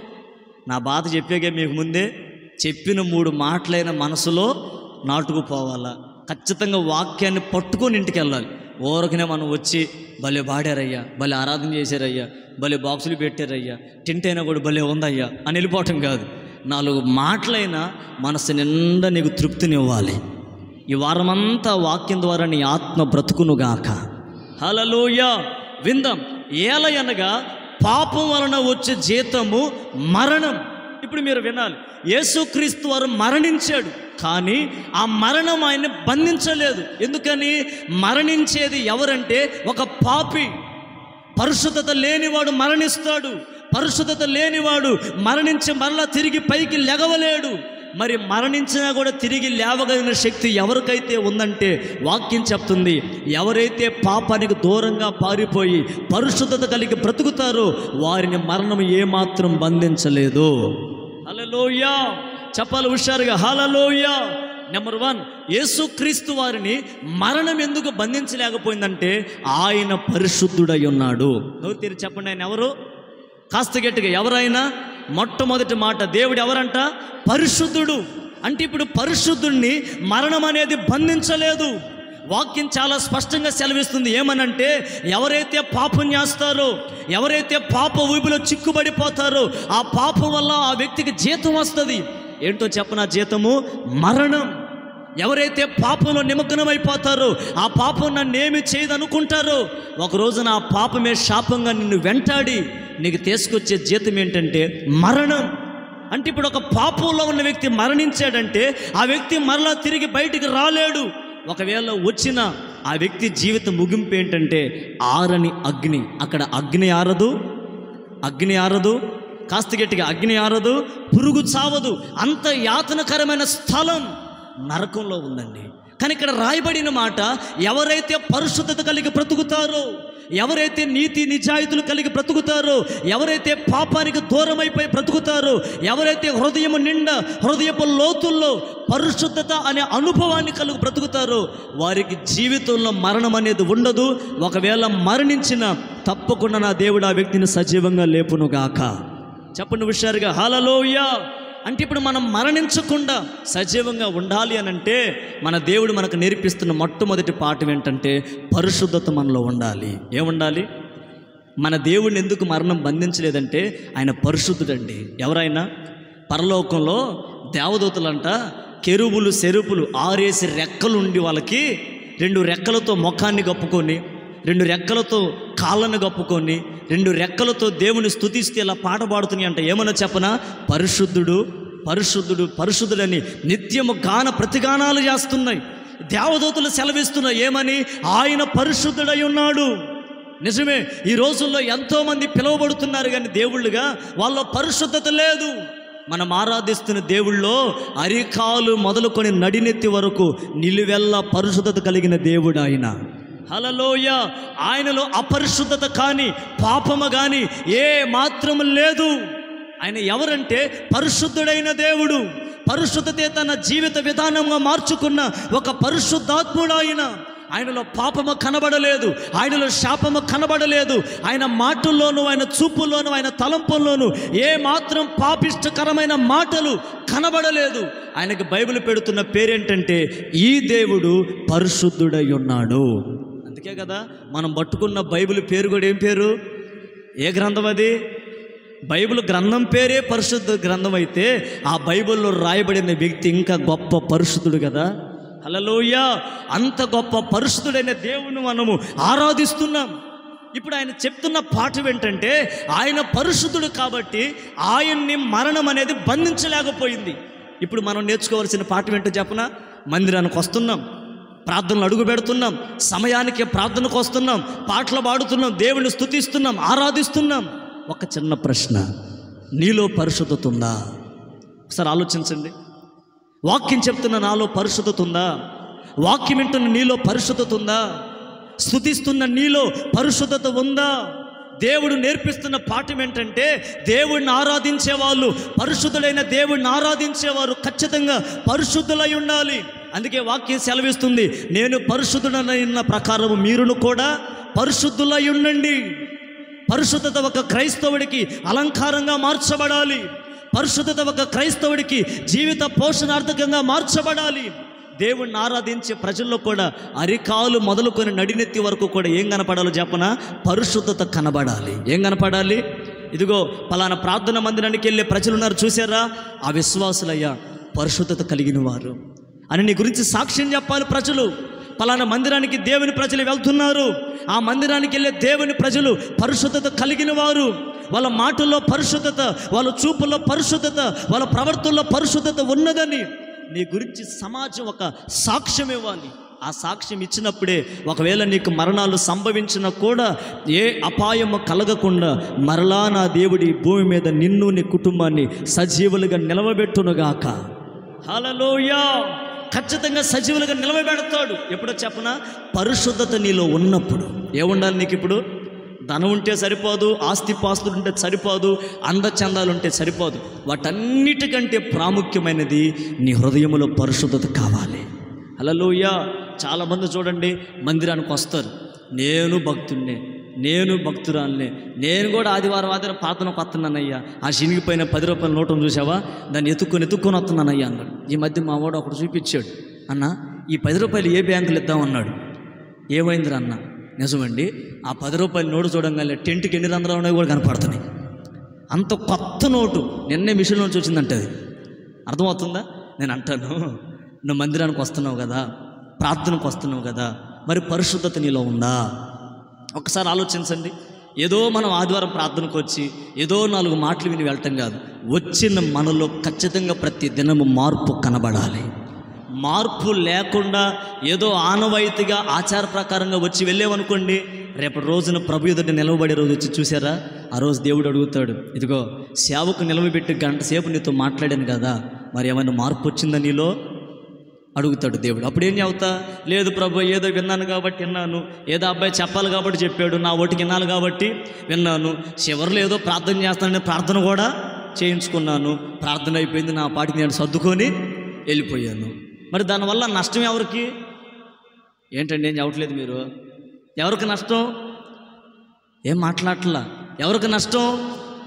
నా బాధ చెప్పాగా మీకు ముందే చెప్పిన మూడు మాటలైన మనసులో నాటుకుపోవాలా ఖచ్చితంగా వాక్యాన్ని పట్టుకొని ఇంటికి వెళ్ళాలి ఊరకనే మనం వచ్చి భలే పాడారయ్యా భలే ఆరాధన చేశారయ్యా భలే బాక్సులు పెట్టారయ్యా టెంట్ అయినా కూడా భలే ఉందయ్యా అని వెళ్ళిపోవటం కాదు నాలుగు మాటలైనా మనసు నిండా నీకు తృప్తినివ్వాలి ఈ వారమంతా వాక్యం ద్వారా నీ ఆత్మ బ్రతుకునుగాక హలలోయ విందాం ఏలయనగా పాపం వలన వచ్చే జీతము మరణం ఇప్పుడు మీరు వినాలి యేసుక్రీస్తు వారు మరణించాడు కానీ ఆ మరణం ఆయన్ని బంధించలేదు ఎందుకని మరణించేది ఎవరంటే ఒక పాపి పరిశుద్ధత లేనివాడు మరణిస్తాడు పరిశుద్ధత లేనివాడు మరణించి మరలా తిరిగి పైకి లెగవలేడు మరి మరణించినా కూడా తిరిగి లేవగలిగిన శక్తి ఎవరికైతే ఉందంటే వాక్యం చెప్తుంది ఎవరైతే పాపానికి దూరంగా పారిపోయి పరిశుద్ధత కలిగి బ్రతుకుతారో వారిని మరణం ఏమాత్రం బంధించలేదు హలలోయ చెప్పాలి హుషారుగా హలలోయ నెంబర్ వన్ యేసుక్రీస్తు వారిని మరణం ఎందుకు బంధించలేకపోయిందంటే ఆయన పరిశుద్ధుడై ఉన్నాడు నవ్వు తీరి చెప్పండి ఆయన ఎవరు కాస్త గట్టిగా ఎవరైనా మొట్టమొదటి మాట దేవుడు ఎవరంట పరిశుద్ధుడు అంటే ఇప్పుడు పరిశుద్ధుణ్ణి మరణం అనేది బంధించలేదు వాక్యం చాలా స్పష్టంగా సెలవిస్తుంది ఏమనంటే ఎవరైతే పాపం చేస్తారో ఎవరైతే పాప ఊపిలో చిక్కుబడిపోతారో ఆ పాపం వల్ల ఆ వ్యక్తికి జీతం వస్తుంది ఏంటో చెప్పనా జీతము మరణం ఎవరైతే పాపంలో నిమగ్నమైపోతారో ఆ పాపం నన్ను ఏమి చేయదనుకుంటారో ఒక రోజున ఆ పాపమే శాపంగా నిన్ను వెంటాడి నీకు తీసుకొచ్చే జీతం ఏంటంటే మరణం అంటే ఇప్పుడు ఒక పాపంలో ఉన్న వ్యక్తి మరణించాడంటే ఆ వ్యక్తి మరలా తిరిగి బయటికి రాలేడు ఒకవేళ వచ్చిన ఆ వ్యక్తి జీవిత ముగింపు ఏంటంటే ఆరని అగ్ని అక్కడ అగ్ని ఆరదు అగ్ని ఆరదు కాస్త గట్టిగా అగ్ని ఆరదు పురుగు చావదు అంత యాతనకరమైన స్థలం నరకంలో ఉందండి కానీ ఇక్కడ రాయబడిన మాట ఎవరైతే పరిశుద్ధత కలిగి బ్రతుకుతారో ఎవరైతే నీతి నిజాయితీలు కలిగి బ్రతుకుతారో ఎవరైతే పాపానికి దూరమైపోయి బ్రతుకుతారో ఎవరైతే హృదయము నిండా హృదయపు లోతుల్లో పరిశుద్ధత అనే అనుభవాన్ని కలిగి బ్రతుకుతారో వారికి జీవితంలో మరణం అనేది ఉండదు ఒకవేళ మరణించిన తప్పకుండా నా దేవుడు ఆ వ్యక్తిని సజీవంగా లేపునుగాక చెప్పండి హుషారుగా హాలలోయ అంటే ఇప్పుడు మనం మరణించకుండా సజీవంగా ఉండాలి అని అంటే మన దేవుడు మనకు నేర్పిస్తున్న మొట్టమొదటి పాఠం ఏంటంటే పరిశుద్ధత మనలో ఉండాలి ఏముండాలి మన దేవుడిని ఎందుకు మరణం బంధించలేదంటే ఆయన పరిశుద్ధుడండి ఎవరైనా పరలోకంలో దేవదూతలంట కెరువులు సెరుపులు ఆరేసి రెక్కలు ఉండి వాళ్ళకి రెండు రెక్కలతో ముఖాన్ని కప్పుకొని రెండు రెక్కలతో కాళ్ళను కప్పుకొని రెండు రెక్కలతో దేవుని స్తుతిస్తే ఇలా పాట పాడుతున్నాయి అంట ఏమన్నా చెప్పనా పరిశుద్ధుడు పరిశుద్ధుడు పరిశుద్ధుడని నిత్యము గాన ప్రతిగానాలు చేస్తున్నాయి దేవదూతలు సెలవిస్తున్నాయి ఏమని ఆయన పరిశుద్ధుడై ఉన్నాడు నిజమే ఈ రోజుల్లో ఎంతోమంది పిలువబడుతున్నారు కానీ దేవుళ్ళుగా వాళ్ళ పరిశుద్ధత లేదు మనం ఆరాధిస్తున్న దేవుళ్ళో అరికాలు మొదలుకొని నడినెత్తి వరకు నిలువెల్ల పరిశుద్ధత కలిగిన దేవుడు ఆయన హలలోయ ఆయనలో అపరిశుద్ధత కానీ పాపము కానీ ఏ మాత్రము లేదు ఆయన ఎవరంటే పరిశుద్ధుడైన దేవుడు పరిశుద్ధతే తన జీవిత విధానంగా మార్చుకున్న ఒక పరిశుద్ధాత్ముడు ఆయన ఆయనలో పాపము కనబడలేదు ఆయనలో శాపము కనబడలేదు ఆయన మాటల్లోనూ ఆయన చూపుల్లోనూ ఆయన తలంపుల్లోనూ ఏ మాత్రం పాపిష్టకరమైన మాటలు కనబడలేదు ఆయనకి బైబిల్ పెడుతున్న పేరేంటంటే ఈ దేవుడు పరిశుద్ధుడై ఉన్నాడు అందుకే కదా మనం పట్టుకున్న బైబిల్ పేరు కూడా ఏం పేరు ఏ గ్రంథం అది బైబిల్ గ్రంథం పేరే పరిశుద్ధ గ్రంథం అయితే ఆ బైబిల్లో రాయబడిన వ్యక్తి ఇంకా గొప్ప పరిశుద్ధుడు కదా హలలోయ అంత గొప్ప పరిశుద్ధుడైన దేవుని మనము ఆరాధిస్తున్నాం ఇప్పుడు ఆయన చెప్తున్న పాఠం ఏంటంటే ఆయన పరిశుద్ధుడు కాబట్టి ఆయన్ని మరణం అనేది బంధించలేకపోయింది ఇప్పుడు మనం నేర్చుకోవాల్సిన పాఠం ఏంటో చెప్పనా మందిరానికి వస్తున్నాం ప్రార్థనలు అడుగు పెడుతున్నాం సమయానికి ప్రార్థనకు వస్తున్నాం పాటలు పాడుతున్నాం దేవుని స్తుతిస్తున్నాం ఆరాధిస్తున్నాం ఒక చిన్న ప్రశ్న నీలో పరిశుద్ధత ఉందా ఒకసారి ఆలోచించండి వాక్యం చెప్తున్న నాలో పరిశుద్ధత ఉందా వాక్యం వింటున్న నీలో పరిశుద్ధత ఉందా స్థుతిస్తున్న నీలో పరిశుద్ధత ఉందా దేవుడు నేర్పిస్తున్న పాఠం ఏంటంటే దేవుడిని ఆరాధించే వాళ్ళు పరిశుద్ధుడైన దేవుడిని ఆరాధించేవారు ఖచ్చితంగా పరిశుద్ధులై ఉండాలి అందుకే వాక్యం సెలవిస్తుంది నేను పరిశుద్ధుడనైన ప్రకారం మీరును కూడా పరిశుద్ధులై ఉండండి పరిశుద్ధత ఒక క్రైస్తవుడికి అలంకారంగా మార్చబడాలి పరిశుద్ధత ఒక క్రైస్తవుడికి జీవిత పోషణార్థకంగా మార్చబడాలి దేవుణ్ణి ఆరాధించే ప్రజల్లో కూడా అరికాలు మొదలుకొని నడినెత్తి వరకు కూడా ఏం కనపడాలో చెప్పనా పరిశుద్ధత కనబడాలి ఏం కనపడాలి ఇదిగో పలానా ప్రార్థన మందిరానికి వెళ్ళే ప్రజలు ఉన్నారు చూసారా ఆ విశ్వాసులయ్యా పరిశుద్ధత కలిగిన వారు అని నీ గురించి సాక్ష్యం చెప్పాలి ప్రజలు పలానా మందిరానికి దేవుని ప్రజలు వెళ్తున్నారు ఆ మందిరానికి వెళ్ళే దేవుని ప్రజలు పరిశుద్ధత కలిగిన వారు వాళ్ళ మాటల్లో పరిశుద్ధత వాళ్ళ చూపుల్లో పరిశుద్ధత వాళ్ళ ప్రవర్తనలో పరిశుద్ధత ఉన్నదని నీ గురించి సమాజం ఒక సాక్ష్యం ఇవ్వాలి ఆ సాక్ష్యం ఇచ్చినప్పుడే ఒకవేళ నీకు మరణాలు సంభవించినా కూడా ఏ అపాయము కలగకుండా మరలా నా దేవుడి భూమి మీద నిన్ను నీ కుటుంబాన్ని సజీవులుగా నిలవబెట్టునుగాక హలలోయా ఖచ్చితంగా సజీవులుగా నిలవబెడతాడు ఎప్పుడో చెప్పనా పరిశుద్ధత నీలో ఉన్నప్పుడు ఏముండాలి నీకు ఇప్పుడు ధనం ఉంటే సరిపోదు ఆస్తి పాస్తులు ఉంటే సరిపోదు అందచందాలు ఉంటే సరిపోదు వాటన్నిటికంటే ప్రాముఖ్యమైనది నీ హృదయంలో పరిశుద్ధత కావాలి హలలోయ చాలామంది చూడండి మందిరానికి వస్తారు నేను భక్తున్నే నేను భక్తురాలనే నేను కూడా ఆదివారం ఆదివారం ప్రార్థనకు వస్తున్నానయ్యా ఆ శనిగిపోయిన పది రూపాయల నోటం చూసావా దాన్ని ఎత్తుక్కొని ఎత్తుక్కొని వస్తున్నానయ్యా అన్నాడు ఈ మధ్య మా వాడు ఒకడు చూపించాడు అన్న ఈ పది రూపాయలు ఏ బ్యాంకులు ఇద్దామన్నాడు ఏమైందిరా అన్న నిజమండి ఆ పది రూపాయల నోటు చూడంగానే టెంట్కి ఎన్ని రంధ్రాలు ఉన్నాయో కూడా కనపడుతున్నాయి అంత కొత్త నోటు నిన్నే మిషన్ నుంచి వచ్చిందంటే అది అర్థమవుతుందా నేను అంటాను నువ్వు మందిరానికి వస్తున్నావు కదా ప్రార్థనకు వస్తున్నావు కదా మరి పరిశుద్ధత నీలో ఉందా ఒకసారి ఆలోచించండి ఏదో మనం ఆదివారం ప్రార్థనకు వచ్చి ఏదో నాలుగు మాటలు విని వెళ్ళటం కాదు వచ్చిన మనలో ఖచ్చితంగా ప్రతి దినము మార్పు కనబడాలి మార్పు లేకుండా ఏదో ఆనవాయితీగా ఆచార ప్రకారంగా వచ్చి వెళ్ళేవనుకోండి రేపటి రోజున ప్రభు ఎదుట నిలవబడే రోజు వచ్చి చూసారా ఆ రోజు దేవుడు అడుగుతాడు ఇదిగో సేవకు నిలవబెట్టి గంట సేపు నీతో మాట్లాడాను కదా మరి ఏమైనా మార్పు వచ్చిందా నీలో అడుగుతాడు దేవుడు అప్పుడు ఏం చెబుతా లేదు ప్రభు ఏదో విన్నాను కాబట్టి విన్నాను ఏదో అబ్బాయి చెప్పాలి కాబట్టి చెప్పాడు నా ఓటికి విన్నాను కాబట్టి విన్నాను చివరిలో ఏదో ప్రార్థన చేస్తానని ప్రార్థన కూడా చేయించుకున్నాను ప్రార్థన అయిపోయింది నా పాటికి నేను సర్దుకొని వెళ్ళిపోయాను మరి దానివల్ల నష్టం ఎవరికి ఏంటండి ఏం చెప్పట్లేదు మీరు ఎవరికి నష్టం ఏం మాట్లాడట్లా ఎవరికి నష్టం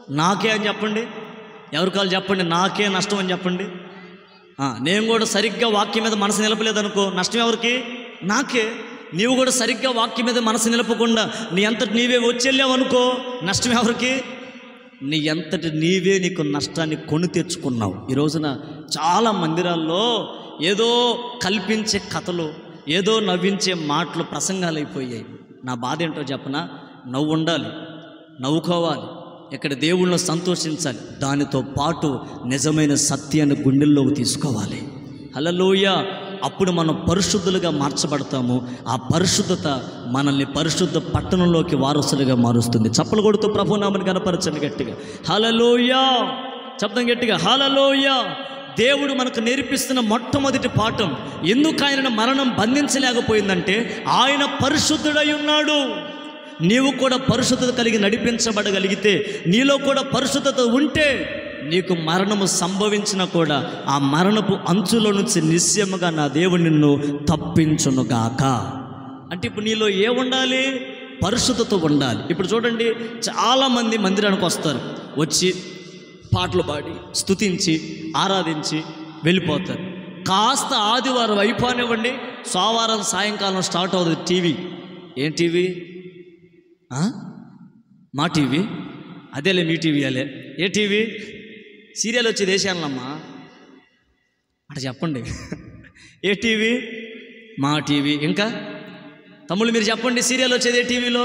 నాకే అని చెప్పండి ఎవరి కాళ్ళు చెప్పండి నాకే నష్టం అని చెప్పండి ఆ, నేను కూడా సరిగ్గా వాక్యం మీద మనసు నిలపలేదనుకో నష్టం ఎవరికి నాకే నీవు కూడా సరిగ్గా వాక్యం మీద మనసు నిలపకుండా నీ అంతటి నీవే వచ్చేళ్ళావనుకో నష్టం ఎవరికి నీ ఎంతటి నీవే నీకు నష్టాన్ని కొని తెచ్చుకున్నావు ఈ రోజున చాలా మందిరాల్లో ఏదో కల్పించే కథలు ఏదో నవ్వించే మాటలు ప్రసంగాలు అయిపోయాయి నా బాధ ఏంటో చెప్పనా నవ్వు ఉండాలి నవ్వుకోవాలి ఇక్కడ దేవుళ్ళను సంతోషించాలి దానితో పాటు నిజమైన సత్యాన్ని గుండెల్లోకి తీసుకోవాలి హలలోయ అప్పుడు మనం పరిశుద్ధులుగా మార్చబడతాము ఆ పరిశుద్ధత మనల్ని పరిశుద్ధ పట్టణంలోకి వారసులుగా మారుస్తుంది చప్పలు కొడుతూ ప్రభునామని కనపరచండి గట్టిగా హలలోయ శబ్దం గట్టిగా హలలోయ దేవుడు మనకు నేర్పిస్తున్న మొట్టమొదటి పాఠం ఎందుకు ఆయనను మరణం బంధించలేకపోయిందంటే ఆయన పరిశుద్ధుడై ఉన్నాడు నీవు కూడా పరిశుద్ధత కలిగి నడిపించబడగలిగితే నీలో కూడా పరిశుద్ధత ఉంటే నీకు మరణము సంభవించినా కూడా ఆ మరణపు అంచులో నుంచి నిశ్చయముగా నా దేవుడు నిన్ను తప్పించునుగాక అంటే ఇప్పుడు నీలో ఏ ఉండాలి పరిశుద్ధత ఉండాలి ఇప్పుడు చూడండి చాలామంది మందిరానికి వస్తారు వచ్చి పాటలు పాడి స్తుతించి ఆరాధించి వెళ్ళిపోతారు కాస్త ఆదివారం అయిపోనివ్వండి సోమవారం సాయంకాలం స్టార్ట్ అవుతుంది టీవీ ఏం టీవీ ఆ? మా టీవీ అదేలే మీ టీవీ అలే ఏ టీవీ సీరియల్ వచ్చి దేశాలమ్మా అటు చెప్పండి ఏ టీవీ మా టీవీ ఇంకా తమ్ముళ్ళు మీరు చెప్పండి సీరియల్ వచ్చేది ఏ టీవీలో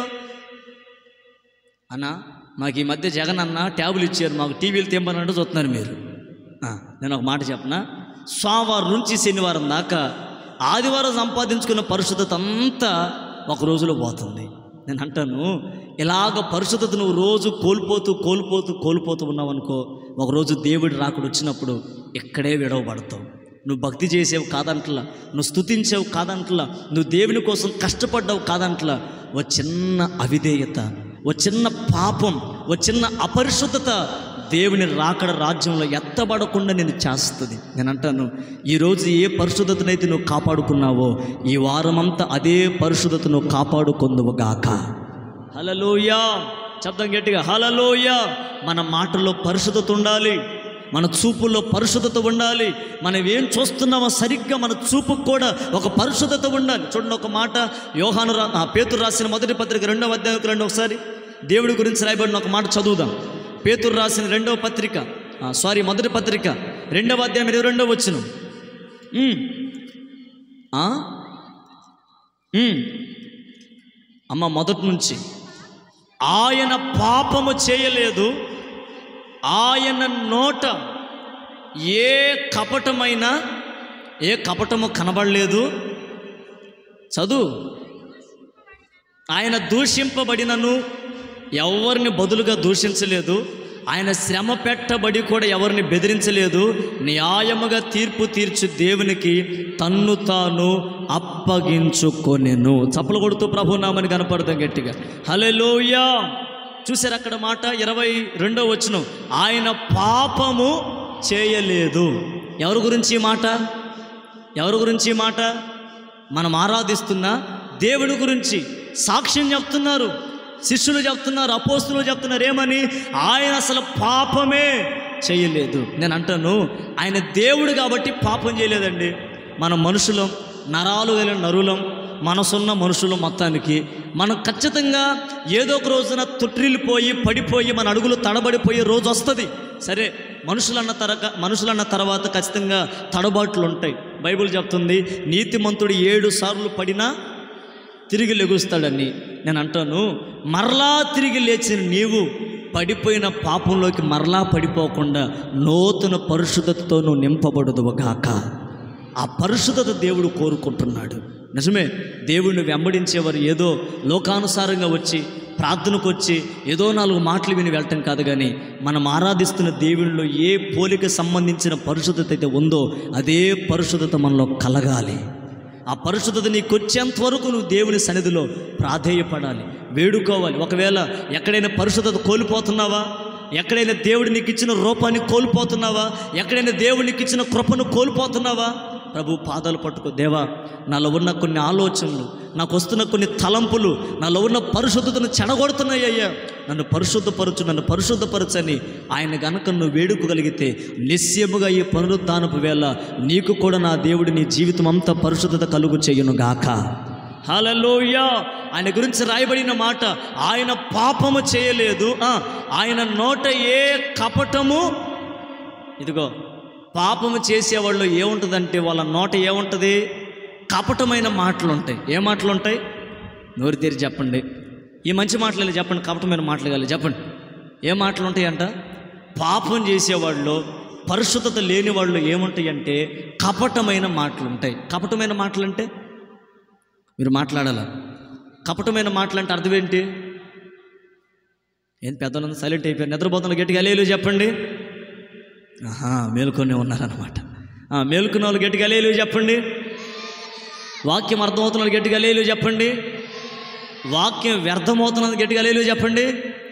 అన్న మాకు ఈ మధ్య జగన్ అన్న ట్యాబులు ఇచ్చారు మాకు టీవీలు తెంపనంటూ చూస్తున్నారు మీరు ఆ, నేను ఒక మాట చెప్పనా సోమవారం నుంచి శనివారం దాకా ఆదివారం సంపాదించుకున్న పరిశుద్ధత అంతా ఒక రోజులో పోతుంది నేను అంటాను ఇలాగ పరిశుద్ధత నువ్వు రోజు కోల్పోతూ కోల్పోతూ కోల్పోతూ ఉన్నావు అనుకో ఒకరోజు దేవుడి రాకుడు వచ్చినప్పుడు ఇక్కడే విడవబడతావు నువ్వు భక్తి చేసేవు కాదంటలా నువ్వు స్తుతించేవు కాదంటలా నువ్వు దేవుని కోసం కష్టపడ్డావు కాదంటలా ఓ చిన్న అవిధేయత ఓ చిన్న పాపం ఓ చిన్న అపరిశుద్ధత దేవుని రాకడ రాజ్యంలో ఎత్తబడకుండా నేను చేస్తుంది నేను అంటాను ఈరోజు ఏ పరిశుద్ధతనైతే నువ్వు కాపాడుకున్నావో ఈ వారమంతా అదే పరిశుద్ధత నువ్వు కాపాడుకుందువుగాక హలలోయ శబ్దం గట్టిగా హలలోయ మన మాటల్లో పరిశుద్ధత ఉండాలి మన చూపుల్లో పరిశుద్ధత ఉండాలి మనం ఏం చూస్తున్నామో సరిగ్గా మన చూపుకు కూడా ఒక పరిశుద్ధత ఉండాలి చూడండి ఒక మాట యోహాను రా ఆ, పేతురు రాసిన మొదటి పత్రిక రెండవ అధ్యాయం రండి ఒకసారి దేవుడి గురించి రాయబడిన ఒక మాట చదువుదాం పేతురు రాసిన రెండవ పత్రిక ఆ, సారీ మొదటి పత్రిక రెండవ అధ్యాయం ఇరవై రెండవ వచ్చిన అమ్మ మొదటి నుంచి ఆయన పాపము చేయలేదు ఆయన నోట ఏ కపటమైనా ఏ కపటము కనబడలేదు చదువు ఆయన దూషింపబడినను ఎవరిని బదులుగా దూషించలేదు ఆయన శ్రమ పెట్టబడి కూడా ఎవరిని బెదిరించలేదు న్యాయముగా తీర్పు తీర్చు దేవునికి తన్ను తాను అప్పగించుకొనెను చప్పలు కొడుతూ ప్రభునామని కనపడతాం గట్టిగా హలెలోయా చూసారు అక్కడ మాట ఇరవై రెండో వచనం ఆయన పాపము చేయలేదు ఎవరి గురించి ఈ మాట ఎవరి గురించి ఈ మాట మనం ఆరాధిస్తున్న దేవుడి గురించి సాక్ష్యం చెప్తున్నారు శిష్యులు చెప్తున్నారు అపోస్తులు చెప్తున్నారు ఏమని ఆయన అసలు పాపమే చేయలేదు నేను అంటాను ఆయన దేవుడు కాబట్టి పాపం చేయలేదండి మన మనుషులం నరాలు కలిగిన నరులం మనసున్న మనుషులు మొత్తానికి మనం ఖచ్చితంగా ఏదో ఒక రోజున తుట్రిల్లిపోయి పడిపోయి మన అడుగులు తడబడిపోయే రోజు వస్తుంది సరే మనుషులన్న తరక మనుషులన్న తర్వాత ఖచ్చితంగా తడబాట్లు ఉంటాయి బైబిల్ చెప్తుంది నీతిమంతుడు ఏడు సార్లు పడినా తిరిగి లెగుస్తాడని నేను అంటాను మరలా తిరిగి లేచిన నీవు పడిపోయిన పాపంలోకి మరలా పడిపోకుండా నూతన పరిశుద్ధతతో నువ్వు నింపబడదుగాక ఆ పరిశుద్ధత దేవుడు కోరుకుంటున్నాడు నిజమే దేవుడిని వెంబడించేవారు ఏదో లోకానుసారంగా వచ్చి ప్రార్థనకు వచ్చి ఏదో నాలుగు మాటలు విని వెళ్ళటం కాదు కానీ మనం ఆరాధిస్తున్న దేవుడిలో ఏ పోలిక సంబంధించిన పరిశుద్ధత అయితే ఉందో అదే పరిశుద్ధత మనలో కలగాలి ఆ పరిశుద్ధత నీకు వచ్చేంత వరకు నువ్వు దేవుని సన్నిధిలో ప్రాధేయపడాలి వేడుకోవాలి ఒకవేళ ఎక్కడైనా పరిశుద్ధత కోల్పోతున్నావా ఎక్కడైనా దేవుడు నీకు ఇచ్చిన రూపాన్ని కోల్పోతున్నావా ఎక్కడైనా దేవుడు నీకు ఇచ్చిన కృపను కోల్పోతున్నావా ప్రభు పాదాలు పట్టుకో దేవా నాలో ఉన్న కొన్ని ఆలోచనలు నాకు వస్తున్న కొన్ని తలంపులు నాలో ఉన్న పరిశుద్ధతను చెడగొడుతున్నాయి అయ్యా నన్ను పరిశుద్ధపరచు నన్ను పరిశుద్ధపరచని ఆయన గనక నువ్వు వేడుకోగలిగితే నిశ్చయముగా ఈ పునరుద్ధానపు వేళ నీకు కూడా నా దేవుడు నీ జీవితం అంతా పరిశుద్ధత కలుగు చేయును గాక హలలోయ ఆయన గురించి రాయబడిన మాట ఆయన పాపము చేయలేదు ఆ, ఆయన నోట ఏ కపటము ఇదిగో పాపము చేసేవాళ్ళు ఏముంటుందంటే వాళ్ళ నోట ఏముంటుంది కపటమైన మాటలు ఉంటాయి ఏ మాటలు ఉంటాయి నోరు తెరి చెప్పండి ఈ మంచి మాటలు చెప్పండి కపటమైన మాటలు కాదు చెప్పండి ఏ మాటలు ఉంటాయంట పాపం చేసేవాళ్ళు పరిశుద్ధత లేని వాళ్ళు ఏముంటాయంటే కపటమైన మాటలు ఉంటాయి కపటమైన మాటలు అంటే మీరు మాట్లాడాల కపటమైన మాటలు అంటే అర్థం ఏంటి ఏం పెద్దలంతా సైలెంట్ అయిపోయారు నిద్రపోతున్న గట్టిగా లేలు చెప్పండి ఆహా మేలుకొని ఉన్నారనమాట మేలుకున్న వాళ్ళు గట్టిగా లేలు చెప్పండి వాక్యం అర్థమవుతున్న వాళ్ళు గట్టిగా లేలు చెప్పండి వాక్యం వ్యర్థమవుతున్నది గట్టిగా లేలు చెప్పండి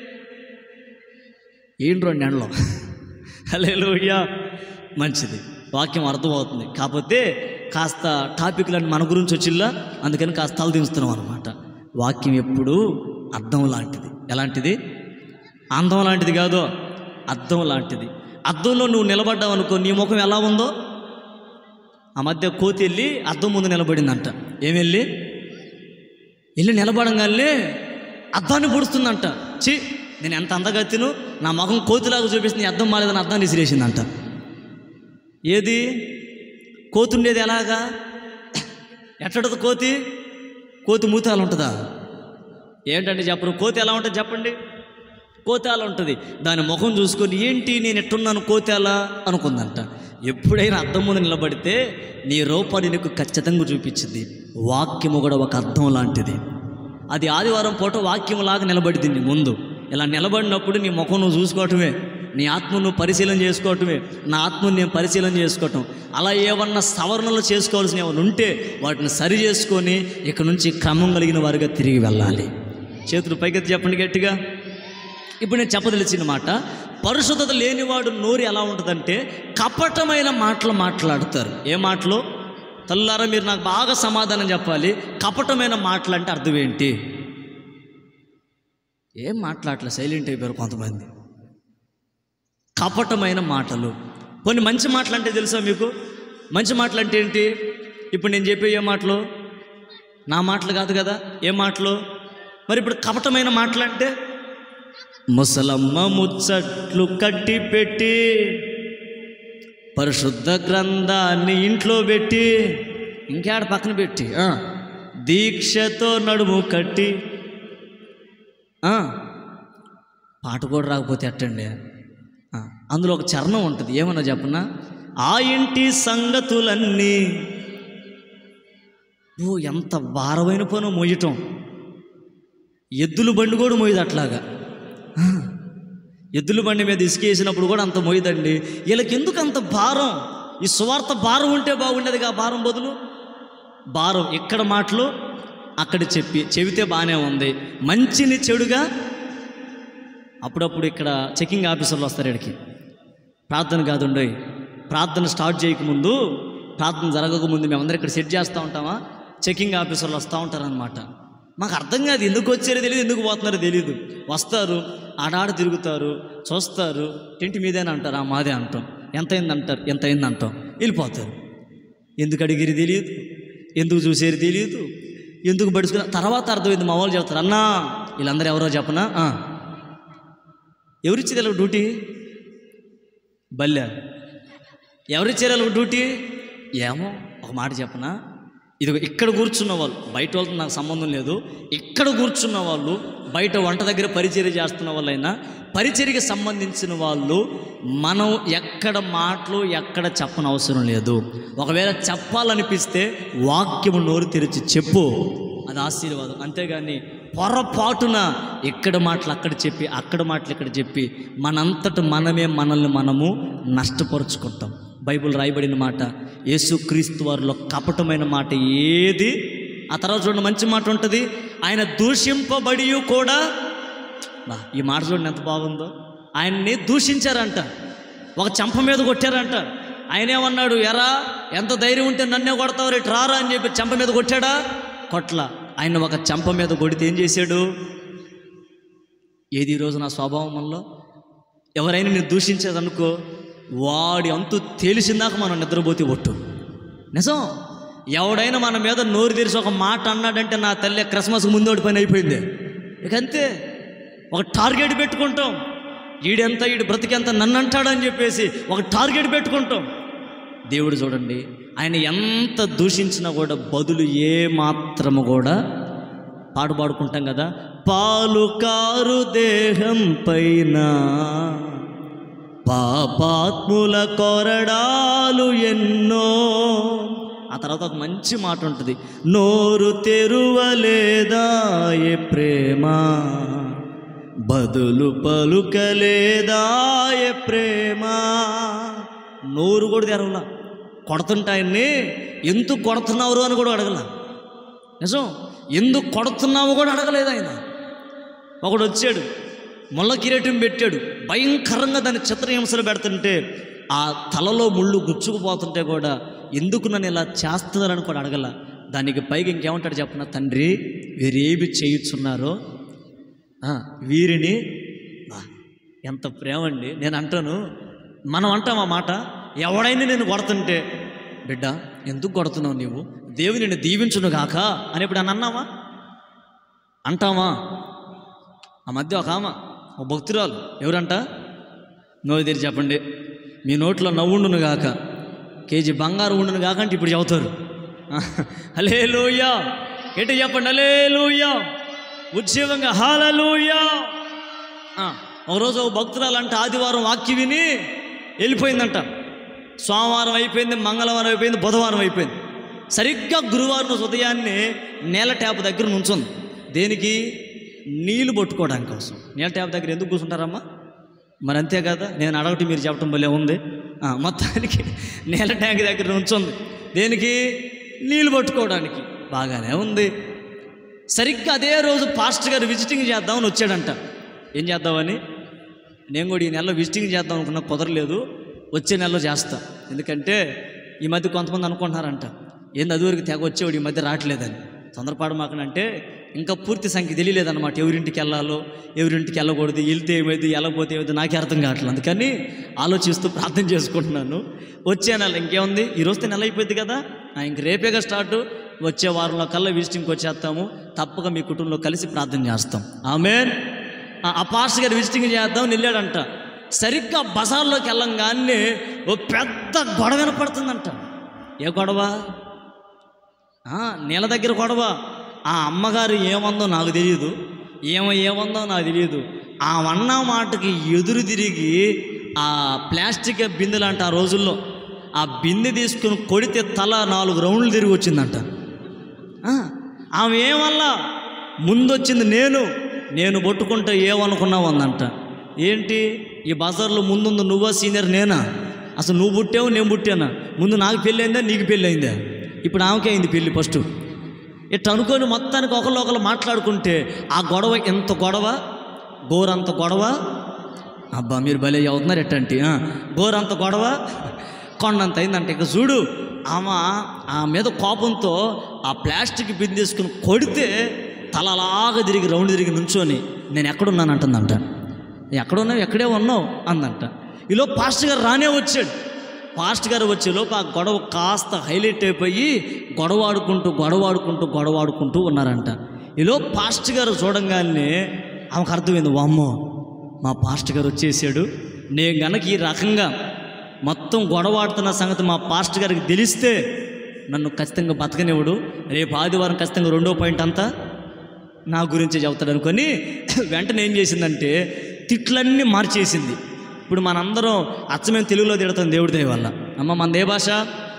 ఏంటి రెండు ఎండలో హలేలుయ్యా మంచిది వాక్యం అర్థమవుతుంది కాకపోతే కాస్త టాపిక్లన్నీ మన గురించి వచ్చిల్లా అందుకని కాస్త తల దించుతున్నాం అనమాట వాక్యం ఎప్పుడు అర్థం లాంటిది ఎలాంటిది అందం లాంటిది కాదు అర్థం లాంటిది అద్దంలో నువ్వు నిలబడ్డావు అనుకో నీ ముఖం ఎలా ఉందో ఆ మధ్య కోతి వెళ్ళి అద్దం ముందు నిలబడిందంట ఏం వెళ్ళి వెళ్ళి నిలబడంగానే అద్దాన్ని పొడుస్తుందంట చి నేను ఎంత అందగత్తిను నా ముఖం కోతిలాగా చూపిస్తుంది అద్దం మాలేదని అద్దాన్ని విసిరేసిందంట ఏది కోతి ఉండేది ఎలాగా ఎట్టడదు కోతి కోతి మూతాలు ఉంటుందా ఏంటంటే చెప్పరు కోతి ఎలా ఉంటుంది చెప్పండి కోతాల ఉంటుంది దాని ముఖం చూసుకొని ఏంటి నేను ఎట్టున్నాను కోతాల అనుకుందంట ఎప్పుడైనా అద్దం ముందు నిలబడితే నీ రూపాన్ని నీకు ఖచ్చితంగా చూపించింది వాక్యము కూడా ఒక అర్థం లాంటిది అది ఆదివారం పూట వాక్యంలాగా నిలబడింది నీ ముందు ఇలా నిలబడినప్పుడు నీ ముఖం నువ్వు చూసుకోవటమే నీ ఆత్మను నువ్వు పరిశీలన చేసుకోవటమే నా ఆత్మను నేను పరిశీలన చేసుకోవటం అలా ఏమన్నా సవరణలు చేసుకోవాల్సిన ఏమైనా ఉంటే వాటిని సరి చేసుకొని ఇక నుంచి క్రమం కలిగిన వారిగా తిరిగి వెళ్ళాలి చేతులు పైకెత్తి చెప్పండి గట్టిగా ఇప్పుడు నేను చెప్పదలిచిన మాట పరిశుద్ధత లేనివాడు నోరు ఎలా ఉంటుందంటే కపటమైన మాటలు మాట్లాడతారు ఏ మాటలు తల్లారా మీరు నాకు బాగా సమాధానం చెప్పాలి కపటమైన మాటలు అంటే అర్థం ఏంటి ఏం మాట్లాడలే సైలెంట్ అయిపోయారు కొంతమంది కపటమైన మాటలు కొన్ని మంచి మాటలు అంటే తెలుసా మీకు మంచి మాటలు అంటే ఏంటి ఇప్పుడు నేను చెప్పే ఏ మాటలు నా మాటలు కాదు కదా ఏ మాటలు మరి ఇప్పుడు కపటమైన మాటలు అంటే ముసలమ్మ ముచ్చట్లు కట్టి పెట్టి పరిశుద్ధ గ్రంథాన్ని ఇంట్లో పెట్టి ఇంకేడ పక్కన పెట్టి ఆ, దీక్షతో నడుము కట్టి ఆ, పాట కూడా రాకపోతే ఎట్టండి ఆ, అందులో ఒక చరణం ఉంటుంది ఏమన్నా చెప్పనా ఆ ఇంటి సంగతులన్నీ ఓ ఎంత భారమైన పను మోయటం ఎద్దుల బండి కూడా మోయదు అట్లాగా ఆ, ఎద్దుల బండి మీద ఇసుకేసినప్పుడు కూడా అంత మోయదండి వీళ్ళకి ఎందుకు అంత భారం ఈ సువార్త భారం ఉంటే బాగుండేదిగా ఆ భారం బదులు భారం ఇక్కడ మాటలు అక్కడ చెప్పి చెబితే బాగానే ఉంది మంచిని చెడుగా అప్పుడప్పుడు ఇక్కడ చెకింగ్ ఆఫీసర్లు వస్తారు ఇక్కడికి ప్రార్థన కాదుండయి ప్రార్థన స్టార్ట్ చేయకముందు ప్రార్థన జరగకముందు మేమందరం ఇక్కడ సెట్ చేస్తూ ఉంటామా చెకింగ్ ఆఫీసర్లు వస్తూ ఉంటారనమాట మాకు అర్థం కాదు ఎందుకు వచ్చారో తెలియదు ఎందుకు పోతున్నారో తెలియదు వస్తారు ఆడాడ తిరుగుతారు చూస్తారు టెంట్ మీదేనా అంటారు ఆ మాదే అంటాం ఎంత అయింది అంటారు ఎంత అయింది అంటాం వెళ్ళిపోతారు ఎందుకు అడిగిరి తెలియదు ఎందుకు చూసేది తెలియదు ఎందుకు పడుచుకున్న తర్వాత అర్థమైంది మా వాళ్ళు చెప్తారు అన్నా వీళ్ళందరూ ఎవరో చెప్పనా "ఆ." ఎవరిచ్చింది వీళ్ళకి డ్యూటీ బల్లె ఎవరిచ్చారు వీళ్ళకి డ్యూటీ ఏమో ఒక మాట చెప్పనా ఇది ఇక్కడ కూర్చున్న వాళ్ళు బయట వాళ్ళతో నాకు సంబంధం లేదు ఇక్కడ కూర్చున్న వాళ్ళు బయట వంట దగ్గర పరిచర్య చేస్తున్న వాళ్ళైనా పరిచర్యకి సంబంధించిన వాళ్ళు మనం ఎక్కడ మాటలు ఎక్కడ చెప్పని అవసరం లేదు ఒకవేళ చెప్పాలనిపిస్తే వాక్యము నోరు తెరిచి చెప్పు అది ఆశీర్వాదం అంతేగాని పొరపాటున ఎక్కడ మాటలు అక్కడ చెప్పి అక్కడ మాటలు ఇక్కడ చెప్పి మనంతట మనమే మనల్ని మనము నష్టపరుచుకుంటాం బైబిల్ రాయబడిన మాట యేసుక్రీస్తు వారిలో కపటమైన మాట ఏది ఆ తర్వాత చూడండి మంచి మాట ఉంటుంది ఆయన దూషింపబడి కూడా బా ఈ మాట చూడండి ఎంత బాగుందో ఆయన్ని దూషించారంట ఒక చంప మీద కొట్టారంట ఆయన ఏమన్నాడు ఎరా ఎంత ధైర్యం ఉంటే నన్నే కొడతావు రేటు రారా అని చెప్పి చంప మీద కొట్టాడా కొట్ల ఆయన ఒక చంప మీద కొడితే ఏం చేశాడు ఏది ఈరోజు నా స్వభావం మనలో ఎవరైనా నేను దూషించేదనుకో వాడి అంతు తేలిసిందాక మనం నిద్రపోతే ఒట్టు నిజం ఎవడైనా మన మీద నోరు తెరిచి ఒక మాట అన్నాడంటే నా తల్లి క్రిస్మస్ ముందోడి పని అయిపోయింది ఇక అంతే ఒక టార్గెట్ పెట్టుకుంటాం ఈడెంత ఈడు బ్రతికెంత నన్ను అంటాడని చెప్పేసి ఒక టార్గెట్ పెట్టుకుంటాం దేవుడు చూడండి ఆయన ఎంత దూషించినా కూడా బదులు ఏ మాత్రము కూడా పాడు పాడుకుంటాం కదా పాలు కారు దేహం పైన పాపాత్ముల కొరడాలు ఎన్నో ఆ తర్వాత ఒక మంచి మాట ఉంటుంది నోరు తెరువలేదా ఏ ప్రేమ బదులు పలుకలేదా ఏ ప్రేమ నోరు కూడా తెరవలా కొడుతుంటాయన్ని ఎందుకు కొడుతున్నావు అని కూడా అడగల నిజం ఎందుకు కొడుతున్నావు కూడా అడగలేదు ఆయన ఒకడు వచ్చాడు ముళ్ళ కిరీటం పెట్టాడు భయంకరంగా దాన్ని చిత్రహింసలు పెడుతుంటే ఆ తలలో ముళ్ళు గుచ్చుకుపోతుంటే కూడా ఎందుకు నన్ను ఇలా చేస్తున్నారని కూడా అడగల దానికి పైగా ఇంకేమంటాడు చెప్పిన తండ్రి వీరేమి చేయుచున్నారో ఆ, వీరిని బా, ఎంత ప్రేమ అండి నేను అంటాను మనం అంటాం ఆ మాట ఎవడైనా నేను కొడుతుంటే బిడ్డ ఎందుకు కొడుతున్నావు నీవు దేవుని నిన్ను దీవించును గాక అని ఇప్పుడు అని అన్నావా అంటావా ఆ మధ్య ఒక ఆమె ఒక భక్తురాలు ఎవరంట నోరు తెరిచి చెప్పండి మీ నోట్లో నవ్వుండును గాక కేజీ బంగారు ఉండును గాక అంటే ఇప్పుడు చెబుతారు హలే లూయా ఎటు చెప్పండి హలే లూయా ఉద్యోగంగా హాలూయా ఒకరోజు ఒక భక్తురాలు అంటే ఆదివారం వాక్య విని వెళ్ళిపోయిందంట సోమవారం అయిపోయింది మంగళవారం అయిపోయింది బుధవారం అయిపోయింది సరిగ్గా గురువారం రోజు ఉదయాన్నే నేల ట్యాప్ దగ్గర నుంచుంది దేనికి నీళ్లు పట్టుకోవడానికి కోసం నేల ట్యాప్ దగ్గర ఎందుకు కూర్చుంటారమ్మా మరి అంతే కదా నేను అడగటి మీరు చెప్పడం భలే ఉంది ఆ, మొత్తానికి నేల ట్యాంక్ దగ్గర నుంచుంది దేనికి నీళ్లు పట్టుకోవడానికి బాగానే ఉంది సరిగ్గా అదే రోజు పాస్టర్ గారు విజిటింగ్ చేద్దామని వచ్చాడంట ఏం చేద్దామని నేను కూడా ఈ నెలలో విజిటింగ్ చేద్దాం అనుకున్నా కుదరలేదు వచ్చే నెలలో చేస్తా ఎందుకంటే ఈ మధ్య కొంతమంది అనుకుంటున్నారంట ఏంది అదివరకు తెగ వచ్చేవాడు ఈ మధ్య రావట్లేదని తొందరపాటు మాకనంటే ఇంకా పూర్తి సంఖ్య తెలియలేదన్నమాట ఎవరింటికి వెళ్ళాలో ఎవరింటికి వెళ్ళకూడదు వెళ్తే ఏమైంది వెళ్ళకపోతే ఏమైంది నాకే అర్థం కావట్లేదు అందుకని ఆలోచిస్తూ ప్రార్థన చేసుకుంటున్నాను వచ్చే నెల ఇంకేముంది ఈ రోజుతో నెల అయిపోయింది కదా ఆ, ఇంక రేపేగా స్టార్ట్ వచ్చే వారంలో కల్లా విజిటింగ్కి వచ్చేస్తాము తప్పక మీ కుటుంబంలో కలిసి ప్రార్థన చేస్తాం ఆమెన్ ఆ పాస్టర్ గారు విజిటింగ్ చేద్దాం వెళ్ళాడంట సరిగ్గా బజార్లోకి వెళ్ళంగానే ఓ పెద్ద గొడవ వినపడుతుందంట ఏ గొడవ ఆ, నీళ్ళ దగ్గర గొడవ ఆ అమ్మగారు ఏమందో నాకు తెలియదు ఏమో ఏమందో నాకు తెలియదు ఆ వన్న మాటకి ఎదురు తిరిగి ఆ ప్లాస్టిక్ బిందెలు అంట ఆ రోజుల్లో ఆ బిందె తీసుకుని కొడితే తల నాలుగు రౌండ్లు తిరిగి వచ్చిందంట ఆ, ఆమె ఏమల్లా ముందొచ్చింది నేను నేను పట్టుకుంటే ఏమనుకున్నావు అందంట ఏంటి ఈ బజార్లో ముందుంది నువ్వా సీనియర్ నేనా అసలు నువ్వు పుట్టావు నేను పుట్టానా ముందు నాకు పెళ్ళి అయిందా నీకు పెళ్ళి అయిందా ఇప్పుడు ఆమెకే అయింది పెళ్ళి ఫస్ట్ ఇట్లా అనుకొని మొత్తానికి ఒకళ్ళు ఒకళ్ళు మాట్లాడుకుంటే ఆ గొడవ ఎంత గొడవ గోరంత గొడవ అబ్బా మీరు భలే అవుతున్నారు ఎట్టంటి ఆ, గోరంత గొడవ కొండంత అయిందంట ఇక చూడు ఆమె ఆ మీద కోపంతో ఆ ప్లాస్టిక్ బిందె తీసుకుని కొడితే తలలాగా తిరిగి రౌండ్ తిరిగి నుంచొని నేను ఎక్కడున్నాను అంటుందంట ఎక్కడున్నావు ఎక్కడే ఉన్నావు అందంట ఈలో పాస్టర్ గారు రానే వచ్చాడు పాస్ట్ గారు వచ్చే లోపు ఆ గొడవ కాస్త హైలైట్ అయిపోయి గొడవ ఆడుకుంటూ గొడవ ఆడుకుంటూ గొడవ ఆడుకుంటూ ఉన్నారంట ఈలో పాస్ట్ గారు చూడంగానే ఆమెకు అర్థమైంది వామ్మో మా పాస్ట్ గారు వచ్చేసాడు నేను గనక ఈ రకంగా మొత్తం గొడవ ఆడుతున్న సంగతి మా పాస్ట్ గారికి తెలిస్తే నన్ను ఖచ్చితంగా బతకనివ్వడు రేపు ఆదివారం ఖచ్చితంగా రెండో పాయింట్ అంతా నా గురించి చెబుతాడు అనుకొని వెంటనే ఏం చేసిందంటే తిట్లన్నీ మార్చేసింది ఇప్పుడు మనందరం అచ్చమేం తెలుగులో తిడతాం దేవుడి దయ వల్ల అమ్మ మనది ఏ భాష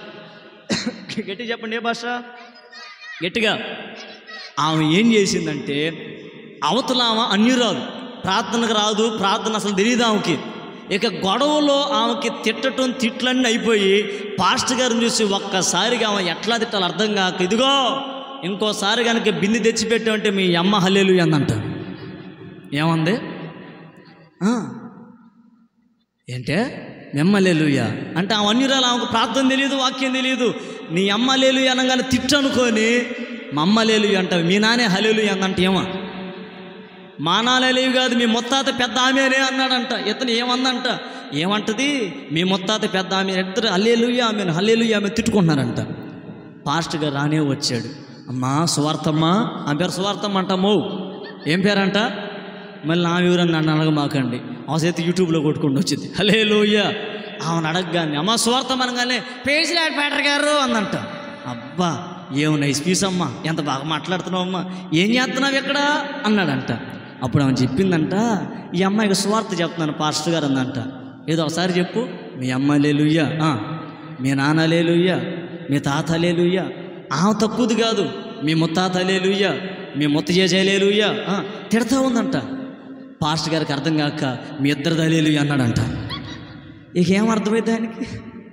గట్టిగా చెప్పండి ఏ భాష గట్టిగా ఆమె ఏం చేసిందంటే అవతల ఆమె అన్యురాలు ప్రార్థనకు రాదు ప్రార్థన అసలు తెలియదు ఆమెకి ఇక గొడవలో ఆమెకి తిట్టడం తిట్లన్నీ అయిపోయి పాస్టర్ గారిని చూసి ఒక్కసారిగా ఆమె ఎట్లా తిట్టాలి అర్థం కాక ఇదిగో ఇంకోసారి కనుక బింది తెచ్చిపెట్టామంటే మీ అమ్మ హల్లేలు అందంట ఏమంది ఆ, ఏంటే మెమ్మలేలుయ అంటే ఆ అన్యురాలు ఆమెకు ప్రార్థన తెలియదు వాక్యం తెలియదు నీ అమ్మ లేలు అనగానే తిట్టు అనుకొని మా అమ్మ లేలు అంట మీ నానే హలేలు అందంటే ఏమో మా నాలేవి కాదు మీ ముత్తాత పెద్ద ఆమెనే అన్నాడంట ఇతను ఏమందంట ఏమంటది మీ ముత్తాత పెద్ద ఆమె ఇద్దరు హల్లేలుయ్య ఆమె హల్లేలుయ్య ఆమె తిట్టుకుంటున్నారంట పాస్టర్ గారు రానే వచ్చాడు అమ్మా సువార్తమ్మ ఆమె పేరు సువార్తమ్మ అంటామో ఏం పేరంట మళ్ళీ నా వివరం నన్ను అడగమాకండి అవసైతే యూట్యూబ్లో కొట్టుకుంటూ వచ్చింది హలే లోయ్య ఆమెను అడగగానే అమ్మ సువార్తం అనగానే పేసిలాడ్ పేటర్ గారు అందంట అబ్బా ఏం నైస్ పీస్ అమ్మా ఎంత బాగా మాట్లాడుతున్నావు అమ్మా ఏం చేస్తున్నావు ఇక్కడ అన్నాడంట అప్పుడు ఆమె చెప్పిందంట ఈ అమ్మాయికి సువార్త చెప్తున్నాను పాస్టర్ గారు అందంట ఏదో ఒకసారి చెప్పు మీ అమ్మ లేలుయ్య మీ నాన్న లేలుయ్య మీ తాత లేలుయ్య ఆమె తక్కువది కాదు మీ ముత్తాత లేలుయ్య మీ ముత్త చేసేలేలుయ్య తిడతా ఉందంట పాస్టర్ గారికి అర్థం కాక మీ ఇద్దరు దలేలు అన్నాడంట ఇక ఏం అర్థమైంది దానికి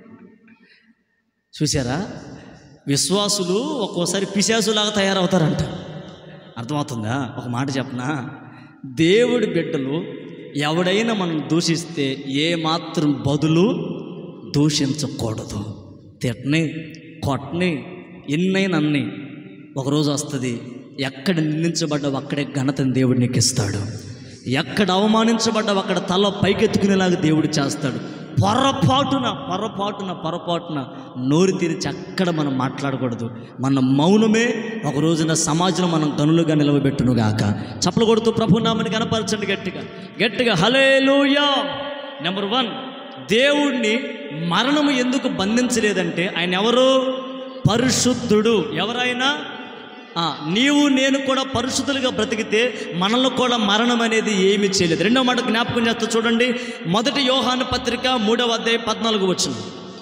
చూసారా విశ్వాసులు ఒక్కోసారి పిశాసులాగా తయారవుతారంట అర్థమవుతుందా ఒక మాట చెప్పనా దేవుడి బిడ్డలు ఎవడైనా మనం దూషిస్తే ఏ మాత్రం బదులు దూషించకూడదు తిట్టని కొట్టని ఎన్నైనా అన్ని ఒకరోజు వస్తుంది ఎక్కడ నిందించబడ్డావు అక్కడే ఘనతని దేవుడు నీకు ఇస్తాడు ఎక్కడ అవమానించబడ్డావు అక్కడ తల పైకెత్తుకునేలాగా దేవుడు చేస్తాడు పొరపాటున పొరపాటున పొరపాటున నోరు తెరిచి అక్కడ మనం మాట్లాడకూడదు మన మౌనమే ఒక రోజున సమాజంలో మనం గనులుగా నిలవబెట్టును గాక చప్పలు కొడుతూ ప్రభు నామని కనపరచండి గట్టిగా గట్టిగా హలేలుయా నెంబర్ వన్ దేవుణ్ణి మరణము ఎందుకు బంధించలేదంటే ఆయన ఎవరు పరిశుద్ధుడు ఎవరైనా ఆ, నీవు నేను కూడా పరిశుద్ధులుగా బ్రతికితే మనల్ని కూడా మరణం అనేది ఏమీ చేయలేదు రెండో మాట జ్ఞాపకం చేస్తూ చూడండి మొదటి యోహాను పత్రిక మూడవ అధ్యాయం పద్నాలుగు వచ్చిన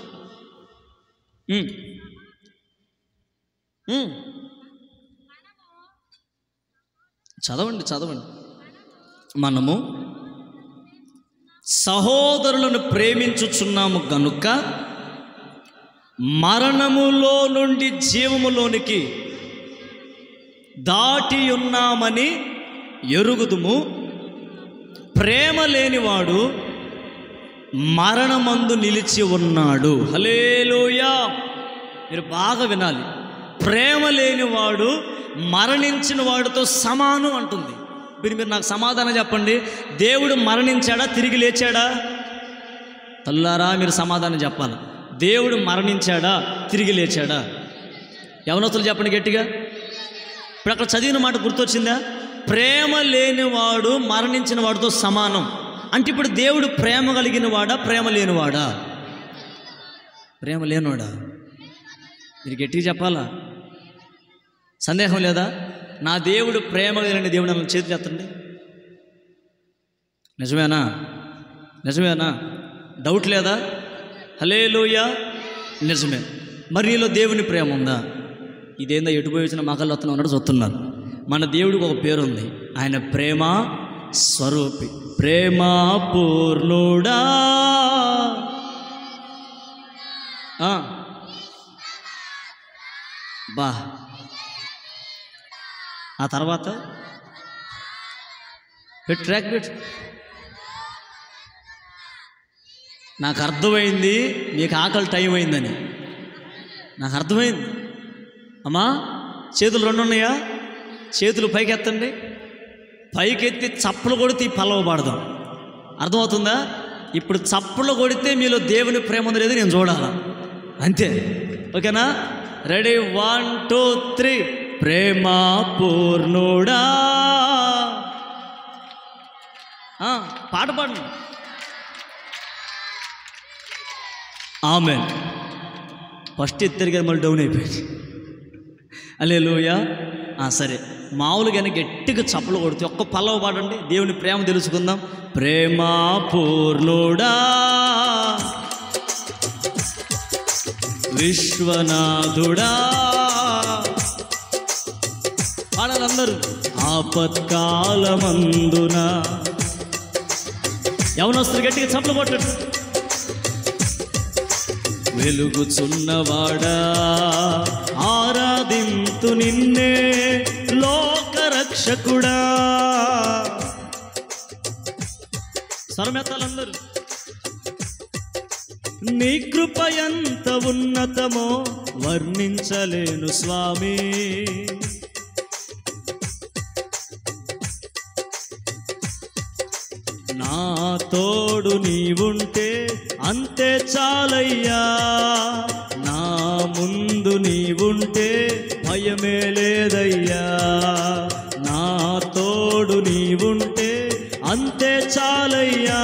చదవండి చదవండి మనము సహోదరులను ప్రేమించుచున్నాము గనుక మరణములో నుండి జీవములోనికి దాటి ఉన్నామని ఎరుగుదుము ప్రేమ లేనివాడు మరణమందు నిలిచి ఉన్నాడు హలేలుయా మీరు బాగా వినాలి ప్రేమ లేనివాడు మరణించిన వాడితో సమానం అంటుంది మీరు మీరు నాకు సమాధానం చెప్పండి దేవుడు మరణించాడా తిరిగి లేచాడా తల్లారా మీరు సమాధానం చెప్పాలి దేవుడు మరణించాడా తిరిగి లేచాడా యవనస్తులు చెప్పండి గట్టిగా ఇప్పుడు అక్కడ చదివిన మాట గుర్తొచ్చిందా ప్రేమ లేనివాడు మరణించిన వాడితో సమానం అంటే ఇప్పుడు దేవుడు ప్రేమ కలిగిన వాడా ప్రేమ లేనివాడా ప్రేమ లేనివాడా మీరు గట్టిగా చెప్పాలా సందేహం లేదా నా దేవుడు ప్రేమ కలిగిన దేవుడు నన్ను చేతులు ఎత్తండి నిజమేనా నిజమేనా డౌట్ లేదా హలే నిజమే మరి నీలో దేవుని ప్రేమ ఉందా ఇదేందో ఎటుపోయి వచ్చిన మగళ్ళు వస్తున్నా ఉన్నట్టు చూస్తున్నారు మన దేవుడికి ఒక పేరు ఉంది ఆయన ప్రేమ స్వరూపి ప్రేమ పూర్ణుడా ఆ. బా ఆ తర్వాత పెట్టు ట్రాక్ పెట్టు నాకు అర్థమైంది మీకు ఆకలి టైం అయిందని నాకు అర్థమైంది అమ్మా చేతులు రెండు ఉన్నాయా చేతులు పైకి ఎత్తండి పైకెత్తి చప్పలు కొడితే ఈ పల్లవ పాడదాం అర్థమవుతుందా ఇప్పుడు చప్పలు కొడితే మీలో దేవుని ప్రేమ ఉందో లేదో నేను చూడాలా అంతే ఓకేనా రెడీ వన్ టూ త్రీ ప్రేమ పూర్ణుడా ఆ, పాట పాడండి ఆమె ఫస్ట్ ఎత్తిరిగా మళ్ళీ డౌన్ అయిపోయింది అలే లోయ సరే మామూలుగానే గట్టిగా చప్పలు కొడితే ఒక్క పల్లవ పాడండి దేవుని ప్రేమ తెలుసుకుందాం ప్రేమ పూర్ణుడా విశ్వనాథుడా పాడాలి అందరూ ఆపత్కాలమందున యవనస్తులు గట్టిగా చప్పలు కొట్టండి వెలుగుచున్నవాడా ఆరాధింతు నిన్నే లోకరక్షకుడా స్వరమెత్తాలందరూ నీ కృప ఎంత ఉన్నతమో వర్ణించలేను స్వామి నా తోడు నీవుంటే అంతే చాలయ్యా నా ముందు నీవుంటే భయమే లేదయ్యా నా తోడు నీవుంటే అంతే చాలయ్యా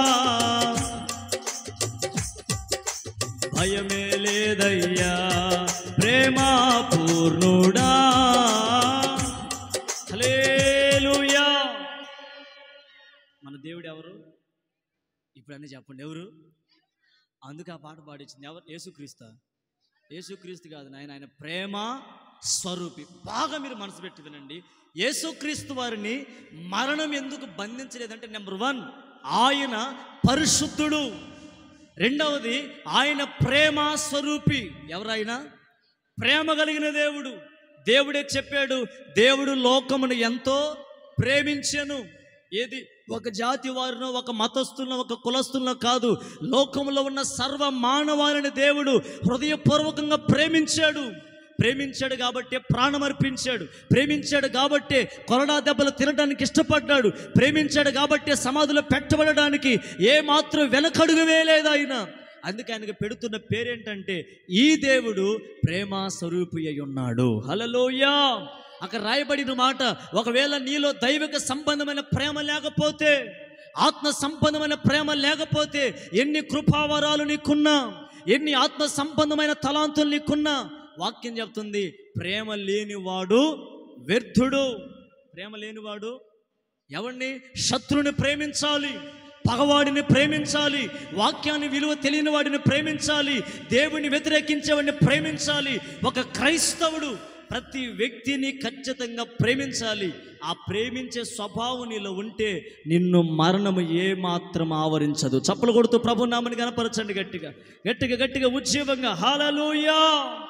భయమే లేదయ్యా ప్రేమా పూర్ణుడా హల్లెలూయా మన దేవుడు ఎవరు ఇప్పుడు అన్నీ చెప్పండి ఎవరు అందుకు ఆ పాట పాడించింది ఎవరు యేసుక్రీస్త యేసుక్రీస్తు కాదు నాయన ఆయన ప్రేమ స్వరూపి బాగా మీరు మనసు పెట్టి వినండి యేసుక్రీస్తు వారిని మరణం ఎందుకు బంధించలేదంటే నెంబర్ వన్ ఆయన పరిశుద్ధుడు రెండవది ఆయన ప్రేమ స్వరూపి ఎవరైనా ప్రేమ కలిగిన దేవుడు దేవుడే చెప్పాడు దేవుడు లోకమును ఎంతో ప్రేమించెను ఏది ఒక జాతి వారినో ఒక మతస్థులను ఒక కులస్తులను కాదు లోకంలో ఉన్న సర్వ మానవాళిని దేవుడు హృదయపూర్వకంగా ప్రేమించాడు ప్రేమించాడు కాబట్టే ప్రాణం అర్పించాడు ప్రేమించాడు కాబట్టే కొరడా దెబ్బలు తినడానికి ఇష్టపడ్డాడు ప్రేమించాడు కాబట్టే సమాధిలో పెట్టబడడానికి ఏ మాత్రం వెనకడుగు వేయలేదు ఆయన అందుకే ఆయనకు పెడుతున్న పేరేంటంటే ఈ దేవుడు ప్రేమ స్వరూపి అయి ఉన్నాడు హలలోయా అక్కడ రాయబడిన మాట ఒకవేళ నీలో దైవిక సంబంధమైన ప్రేమ లేకపోతే ఆత్మ సంబంధమైన ప్రేమ లేకపోతే ఎన్ని కృపావరాలు నీకున్నా ఎన్ని ఆత్మ సంబంధమైన తలాంతులు నీకున్నా వాక్యం చెప్తుంది ప్రేమ లేనివాడు వ్యర్థుడు ప్రేమ లేనివాడు ఎవరిని శత్రుని ప్రేమించాలి పగవాడిని ప్రేమించాలి వాక్యాన్ని విలువ తెలియని వాడిని ప్రేమించాలి దేవుని వ్యతిరేకించేవాడిని ప్రేమించాలి ఒక క్రైస్తవుడు ప్రతి వ్యక్తిని ఖచ్చితంగా ప్రేమించాలి ఆ ప్రేమించే స్వభావం నీలో ఉంటే నిన్ను మరణము ఏ మాత్రం ఆవరించదు చప్పలు కొడుతూ ప్రభు నామని కనపరచండి గట్టిగా గట్టిగా గట్టిగా ఉజ్జీవంగా హాలూయా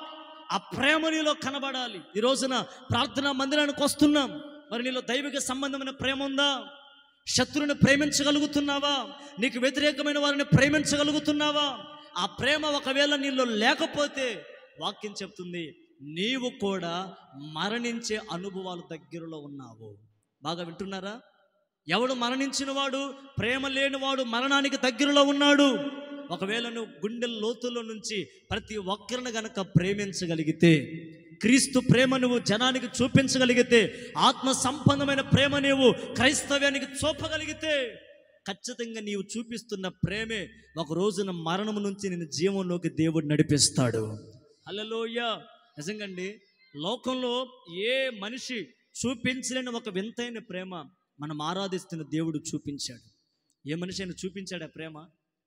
ఆ ప్రేమ నీలో కనబడాలి ఈ రోజున ప్రార్థనా మందిరానికి వస్తున్నాం మరి నీలో దైవిక సంబంధమైన ప్రేమ ఉందా శత్రువుని ప్రేమించగలుగుతున్నావా నీకు వ్యతిరేకమైన వారిని ప్రేమించగలుగుతున్నావా ఆ ప్రేమ ఒకవేళ నీలో లేకపోతే వాక్యం చెప్తుంది నీవు కూడా మరణించే అనుభవాలు దగ్గరలో ఉన్నావు బాగా వింటున్నారా ఎవడు మరణించిన వాడు ప్రేమ లేనివాడు మరణానికి దగ్గరలో ఉన్నాడు ఒకవేళ నువ్వు గుండెల లోతుల్లో నుంచి ప్రతి ఒక్కరిని గనక ప్రేమించగలిగితే క్రీస్తు ప్రేమ నువ్వు జనానికి చూపించగలిగితే ఆత్మ సంబంధమైన ప్రేమ నీవు క్రైస్తవ్యానికి చూపగలిగితే ఖచ్చితంగా నీవు చూపిస్తున్న ప్రేమే ఒక రోజున మరణం నుంచి నేను జీవంలోకి దేవుడు నడిపిస్తాడు అల్లలోయ నిజంగండి లోకంలో ఏ మనిషి చూపించలేని ఒక వింతైన ప్రేమ మనం ఆరాధిస్తున్న దేవుడు చూపించాడు ఏ మనిషి అయినా చూపించాడు ఆ ప్రేమ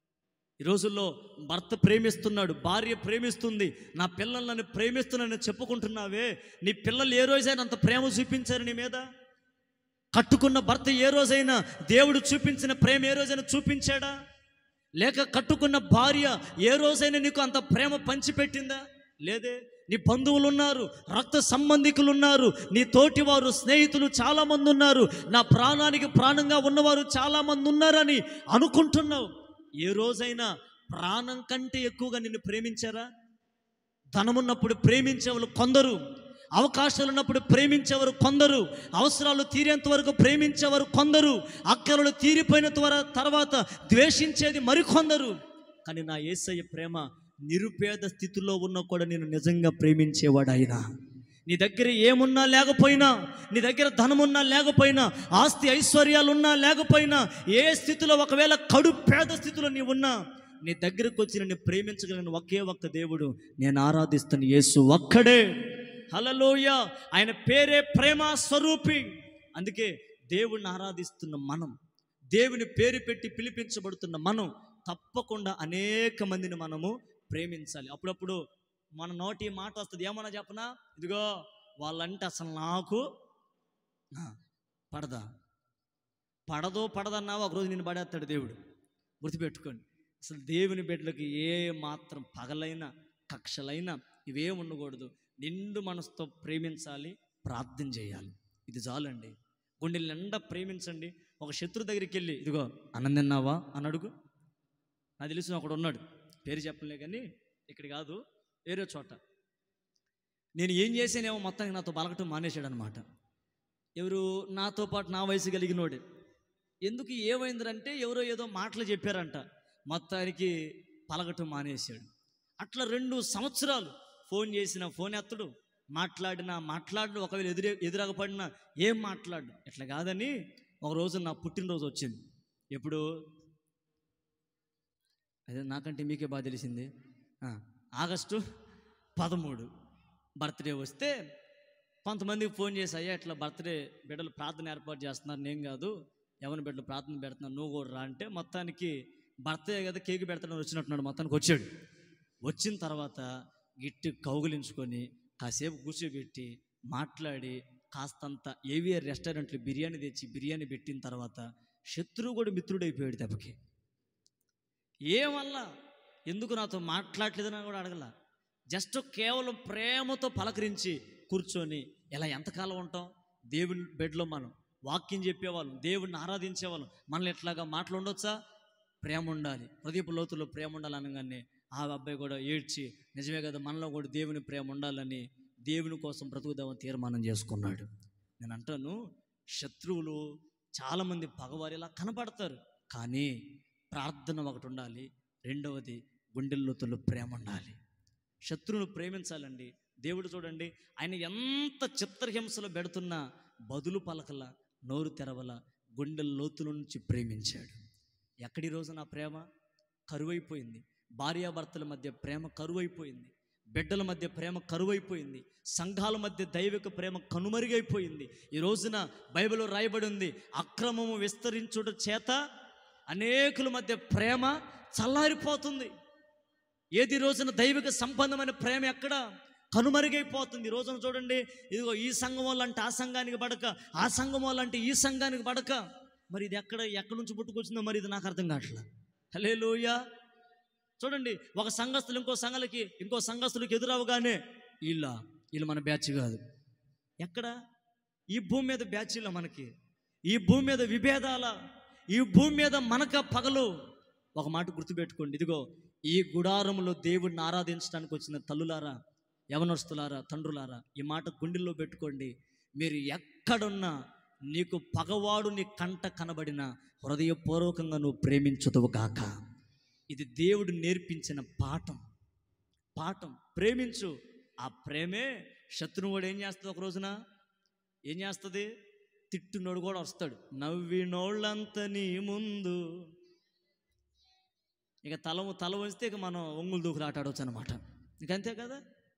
ఈ రోజుల్లో భర్త ప్రేమిస్తున్నాడు భార్య ప్రేమిస్తుంది నా పిల్లలు నన్ను ప్రేమిస్తున్నానని చెప్పుకుంటున్నావే నీ పిల్లలు ఏ రోజైనా అంత ప్రేమ చూపించారు నీ మీద కట్టుకున్న భర్త ఏ రోజైనా దేవుడు చూపించిన ప్రేమ ఏ రోజైనా చూపించాడా లేక కట్టుకున్న భార్య ఏ రోజైనా నీకు అంత ప్రేమ పంచిపెట్టిందా లేదే నీ బంధువులు ఉన్నారు రక్త సంబంధికులు ఉన్నారు నీ తోటివారు స్నేహితులు చాలామంది ఉన్నారు నా ప్రాణానికి ప్రాణంగా ఉన్నవారు చాలామంది ఉన్నారని అనుకుంటున్నావు ఏ రోజైనా ప్రాణం కంటే ఎక్కువగా నిన్ను ప్రేమించారా ధనమున్నప్పుడు ప్రేమించేవాళ్ళు కొందరు అవకాశాలు ఉన్నప్పుడు ప్రేమించేవారు కొందరు అవసరాలు తీరేంత వరకు ప్రేమించేవారు కొందరు అక్కరలు తీరిపోయిన త్వర- తర్వాత ద్వేషించేది మరికొందరు కానీ నా ఏసయ్య ప్రేమ నిరుపేద స్థితిలో ఉన్న కూడా నేను నిజంగా ప్రేమించేవాడు ఆయన నీ దగ్గర ఏమున్నా లేకపోయినా నీ దగ్గర ధనమున్నా లేకపోయినా ఆస్తి ఐశ్వర్యాలు ఉన్నా లేకపోయినా ఏ స్థితిలో ఒకవేళ కడు పేద స్థితిలో నీ ఉన్నా నీ దగ్గరకు వచ్చి నిన్ను ప్రేమించగలిగిన ఒకే ఒక్క దేవుడు నేను ఆరాధిస్తున్న యేసు ఒక్కడే హలలోయ ఆయన పేరే ప్రేమ స్వరూపి అందుకే దేవుణ్ణి ఆరాధిస్తున్న మనం దేవుని పేరు పెట్టి పిలిపించబడుతున్న మనం తప్పకుండా అనేక మందిని మనము ప్రేమించాలి అప్పుడప్పుడు మన నోటి మాట వస్తుంది ఏమన్నా చెప్పనా ఇదిగో వాళ్ళంటే అసలు నాకు ఆ, పడదా పడదో పడదన్నావో ఒకరోజు నేను పడేస్తాడు దేవుడు గుర్తుపెట్టుకోండి అసలు దేవుని బిడ్డలకు ఏ మాత్రం పగలైనా కక్షలైనా ఇవేం ఉండకూడదు నిండు మనసుతో ప్రేమించాలి ప్రార్థన చేయాలి ఇది చాలండి గుండెల నిండా ప్రేమించండి ఒక శత్రు దగ్గరికి వెళ్ళి ఇదిగో అన్నం తిన్నావా అని అడుగు నాకు తెలిసిన ఒకడు ఉన్నాడు పేరు చెప్పలే కానీ ఇక్కడ కాదు వేరే చోట నేను ఏం చేసానేమో మొత్తానికి నాతో బలకటం మానేశాడు అనమాట ఎవరు నాతో పాటు నా వయసు కలిగినోడే ఎందుకు ఏమైందంటే ఎవరో ఏదో మాటలు చెప్పారంట మొత్తానికి పలకటం మానేశాడు అట్లా రెండు సంవత్సరాలు ఫోన్ చేసిన ఫోన్ ఎత్తడు మాట్లాడినా మాట్లాడు ఒకవేళ ఎదురే ఎదురగపడినా ఏం మాట్లాడు ఇట్లా కాదని ఒక రోజు నా పుట్టినరోజు వచ్చింది ఎప్పుడు అదే నాకంటే మీకే బాగా తెలిసింది ఆ, ఆగస్టు పదమూడు బర్త్డే వస్తే కొంతమందికి ఫోన్ చేసి అయ్యా ఇట్లా బర్త్డే బిడ్డలు ప్రార్థన ఏర్పాటు చేస్తున్నారు నేను కాదు ఎవరిని బిడ్డలు ప్రార్థన పెడుతున్నారు నువ్వు కూడా రా అంటే మొత్తానికి బర్త్డే కదా కేక్ పెడతాను వచ్చినట్టున్నాడు మొత్తానికి వచ్చాడు వచ్చిన తర్వాత గిట్టి కౌగులించుకొని కాసేపు కూర్చోబెట్టి మాట్లాడి కాస్తంత ఏవిఆర్ రెస్టారెంట్లో బిర్యానీ తెచ్చి బిర్యానీ పెట్టిన తర్వాత శత్రువు కూడా మిత్రుడైపోయాడు దెబ్బకి ఏమల్ల ఎందుకు నాతో మాట్లాడలేదని కూడా అడగల జస్ట్ కేవలం ప్రేమతో పలకరించి కూర్చొని ఇలా ఎంతకాలం ఉంటాం దేవుని బెడ్లో మనం వాక్యం చెప్పేవాళ్ళం దేవుడిని ఆరాధించేవాళ్ళం మనల్ని ఎట్లాగా మాటలు ఉండొచ్చా ప్రేమ ఉండాలి హృదయపు లోతుల్లో ప్రేమ ఉండాలి అనగానే ఆ అబ్బాయి కూడా ఏడ్చి నిజమే కదా మనలో కూడా దేవుని ప్రేమ ఉండాలని దేవుని కోసం బ్రతుకుదామని తీర్మానం చేసుకున్నాడు నేను అంటాను శత్రువులు చాలామంది పగవారు ఇలా కనపడతారు కానీ ప్రార్థన ఒకటి ఉండాలి రెండవది గుండెల్లోతుల్లో ప్రేమ ఉండాలి శత్రువును ప్రేమించాలండి దేవుడు చూడండి ఆయన ఎంత చిత్రహింసలు పెడుతున్నా బదులు పలకల నోరు తెరవల గుండెల లోతుల నుంచి ప్రేమించాడు ఎక్కడి రోజు నా ప్రేమ కరువైపోయింది భార్యాభర్తల మధ్య ప్రేమ కరువైపోయింది బిడ్డల మధ్య ప్రేమ కరువైపోయింది సంఘాల మధ్య దైవిక ప్రేమ కనుమరుగైపోయింది ఈ రోజున బైబిల్లో రాయబడి ఉంది అక్రమము విస్తరించుట చేత అనేకుల మధ్య ప్రేమ చల్లారిపోతుంది ఏది రోజున దైవిక సంబంధమైన ప్రేమ ఎక్కడ కనుమరుగైపోతుంది ఈ రోజున చూడండి ఇదిగో ఈ సంఘం వాళ్ళంటే ఆ సంఘానికి పడక ఆ సంఘం వాళ్ళంటే ఈ సంఘానికి పడక మరి ఇది ఎక్కడ ఎక్కడి నుంచి పుట్టుకొచ్చిందో మరి ఇది నాకు అర్థం కావట్లేదు హలే చూడండి ఒక సంఘస్థులు ఇంకో సంఘాలకి ఇంకో సంఘస్థులకి ఎదురవగానే వీళ్ళ వీళ్ళు మన బ్యాచ్ కాదు ఎక్కడ ఈ భూమి మీద బ్యాచీల మనకి ఈ భూమి మీద విభేదాల ఈ భూమి మీద మనక పగలు ఒక మాట గుర్తుపెట్టుకోండి ఇదిగో ఈ గుడారంలో దేవుడిని ఆరాధించడానికి వచ్చిన తల్లులారా యవనస్తులారా తండ్రులారా ఈ మాట గుండెల్లో పెట్టుకోండి మీరు ఎక్కడున్నా నీకు పగవాడు నీ కంట కనబడిన హృదయపూర్వకంగా నువ్వు ప్రేమించుదువు కాక ఇది దేవుడు నేర్పించిన పాఠం పాఠం ప్రేమించు ఆ ప్రేమే శత్రువుడు ఏం చేస్తుంది ఒక రోజున ఏం చేస్తుంది తిట్టునోడు కూడా వస్తాడు నవ్వినోళ్ళంత నీ ముందు ఇక తల తల వంచితే ఇక మనం ఒంగులు దూకులు ఆట ఆడవచ్చు అనమాట ఇక అంతే కదా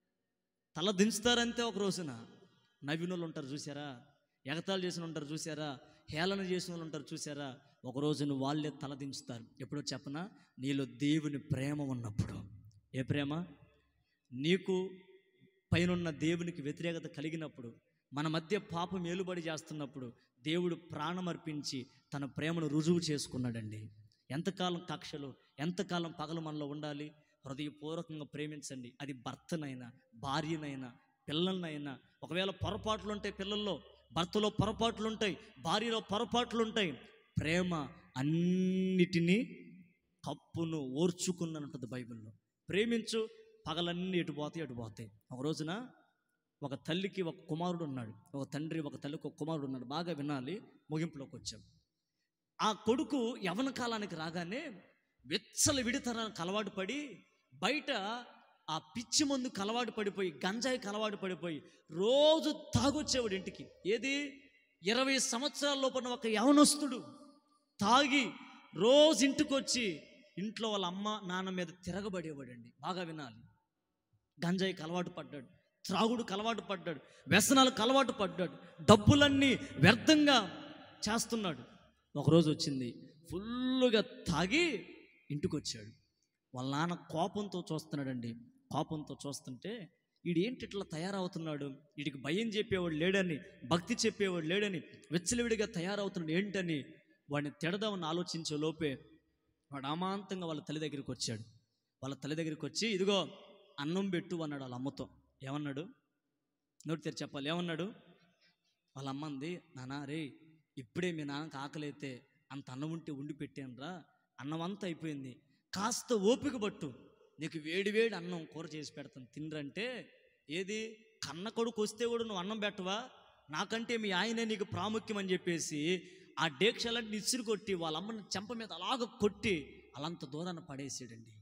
తల దించుతారంతే ఒక రోజున నవ్విన వాళ్ళు ఉంటారు చూసారా ఎగతాళి చేసిన వాళ్ళు ఉంటారు చూసారా హేళన చేసిన వాళ్ళు ఉంటారు చూసారా ఒక రోజున వాళ్ళే తల దించుతారు ఎప్పుడో చెప్పనా నీలో దేవుని ప్రేమ ఉన్నప్పుడు ఏ ప్రేమ నీకు పైనున్న దేవునికి వ్యతిరేకత కలిగినప్పుడు మన మధ్య పాపం ఏలుబడి చేస్తున్నప్పుడు దేవుడు ప్రాణం అర్పించి తన ప్రేమను రుజువు చేసుకున్నాడండి ఎంతకాలం కక్షలు ఎంతకాలం పగలు మనలో ఉండాలి హృదయపూర్వకంగా ప్రేమించండి అది భర్తనైనా భార్యనైనా పిల్లలనైనా ఒకవేళ పొరపాట్లు ఉంటాయి పిల్లల్లో భర్తలో పొరపాట్లు ఉంటాయి భార్యలో పొరపాట్లు ఉంటాయి ప్రేమ అన్నిటినీ కప్పును ఓర్చుకున్నట్టుంది బైబిల్లో ప్రేమించు పగలన్నీ ఎటు పోతాయి ఎటు పోతాయి ఒక రోజున ఒక తల్లికి ఒక కుమారుడు ఉన్నాడు ఒక తండ్రి ఒక తల్లికి ఒక కుమారుడు ఉన్నాడు బాగా వినాలి ముగింపులోకి వచ్చాం ఆ కొడుకు యవన కాలానికి రాగానే వెచ్చల విడితనానికి అలవాటు పడి బయట ఆ పిచ్చి మందు కలవాటు పడిపోయి గంజాయికి అలవాటు పడిపోయి రోజు తాగొచ్చేవాడు ఇంటికి ఏది ఇరవై సంవత్సరాల లోపల ఒక యవనస్తుడు తాగి రోజు ఇంటికి వచ్చి ఇంట్లో వాళ్ళ అమ్మ నాన్న మీద తిరగబడేవాడండి బాగా వినాలి గంజాయికి అలవాటు పడ్డాడు త్రాగుడుకు అలవాటు పడ్డాడు వ్యసనాలకు అలవాటు పడ్డాడు డబ్బులన్నీ వ్యర్థంగా చేస్తున్నాడు ఒకరోజు వచ్చింది ఫుల్గా తాగి ఇంటికి వచ్చాడు వాళ్ళ నాన్న కోపంతో చూస్తున్నాడండి కోపంతో చూస్తుంటే వీడు ఏంటి ఇట్లా తయారవుతున్నాడు వీడికి భయం చెప్పేవాడు లేడని భక్తి చెప్పేవాడు లేడని వెచ్చలివిడిగా తయారవుతున్నాడు ఏంటని వాడిని తిడదామని ఆలోచించే లోపే వాడు అమాంతంగా వాళ్ళ తల్లి దగ్గరికి వచ్చాడు వాళ్ళ తల్లి దగ్గరికి వచ్చి ఇదిగో అన్నం పెట్టు అన్నాడు వాళ్ళ అమ్మతో ఏమన్నాడు నోటి తెరిచి చెప్పాలి ఏమన్నాడు వాళ్ళ అమ్మ అంది నానా రే ఇప్పుడే మీ నాన్నకి ఆకలి అయితే అంత అన్నం ఉంటే ఉండి పెట్టానురా అన్నం అంతా అయిపోయింది కాస్త ఓపిక పట్టు నీకు వేడి వేడి అన్నం కూర చేసి పెడతాను తినరంటే ఏది కన్న కొడుకు వస్తే కూడా నువ్వు అన్నం పెట్టవా నాకంటే మీ ఆయనే నీకు ప్రాముఖ్యం అని చెప్పేసి ఆ డేక్షలన్నీ ఇసురు కొట్టి వాళ్ళ అమ్మని చెంప మీద అలాగ కొట్టి అలంత దూరాన పడేసాడండి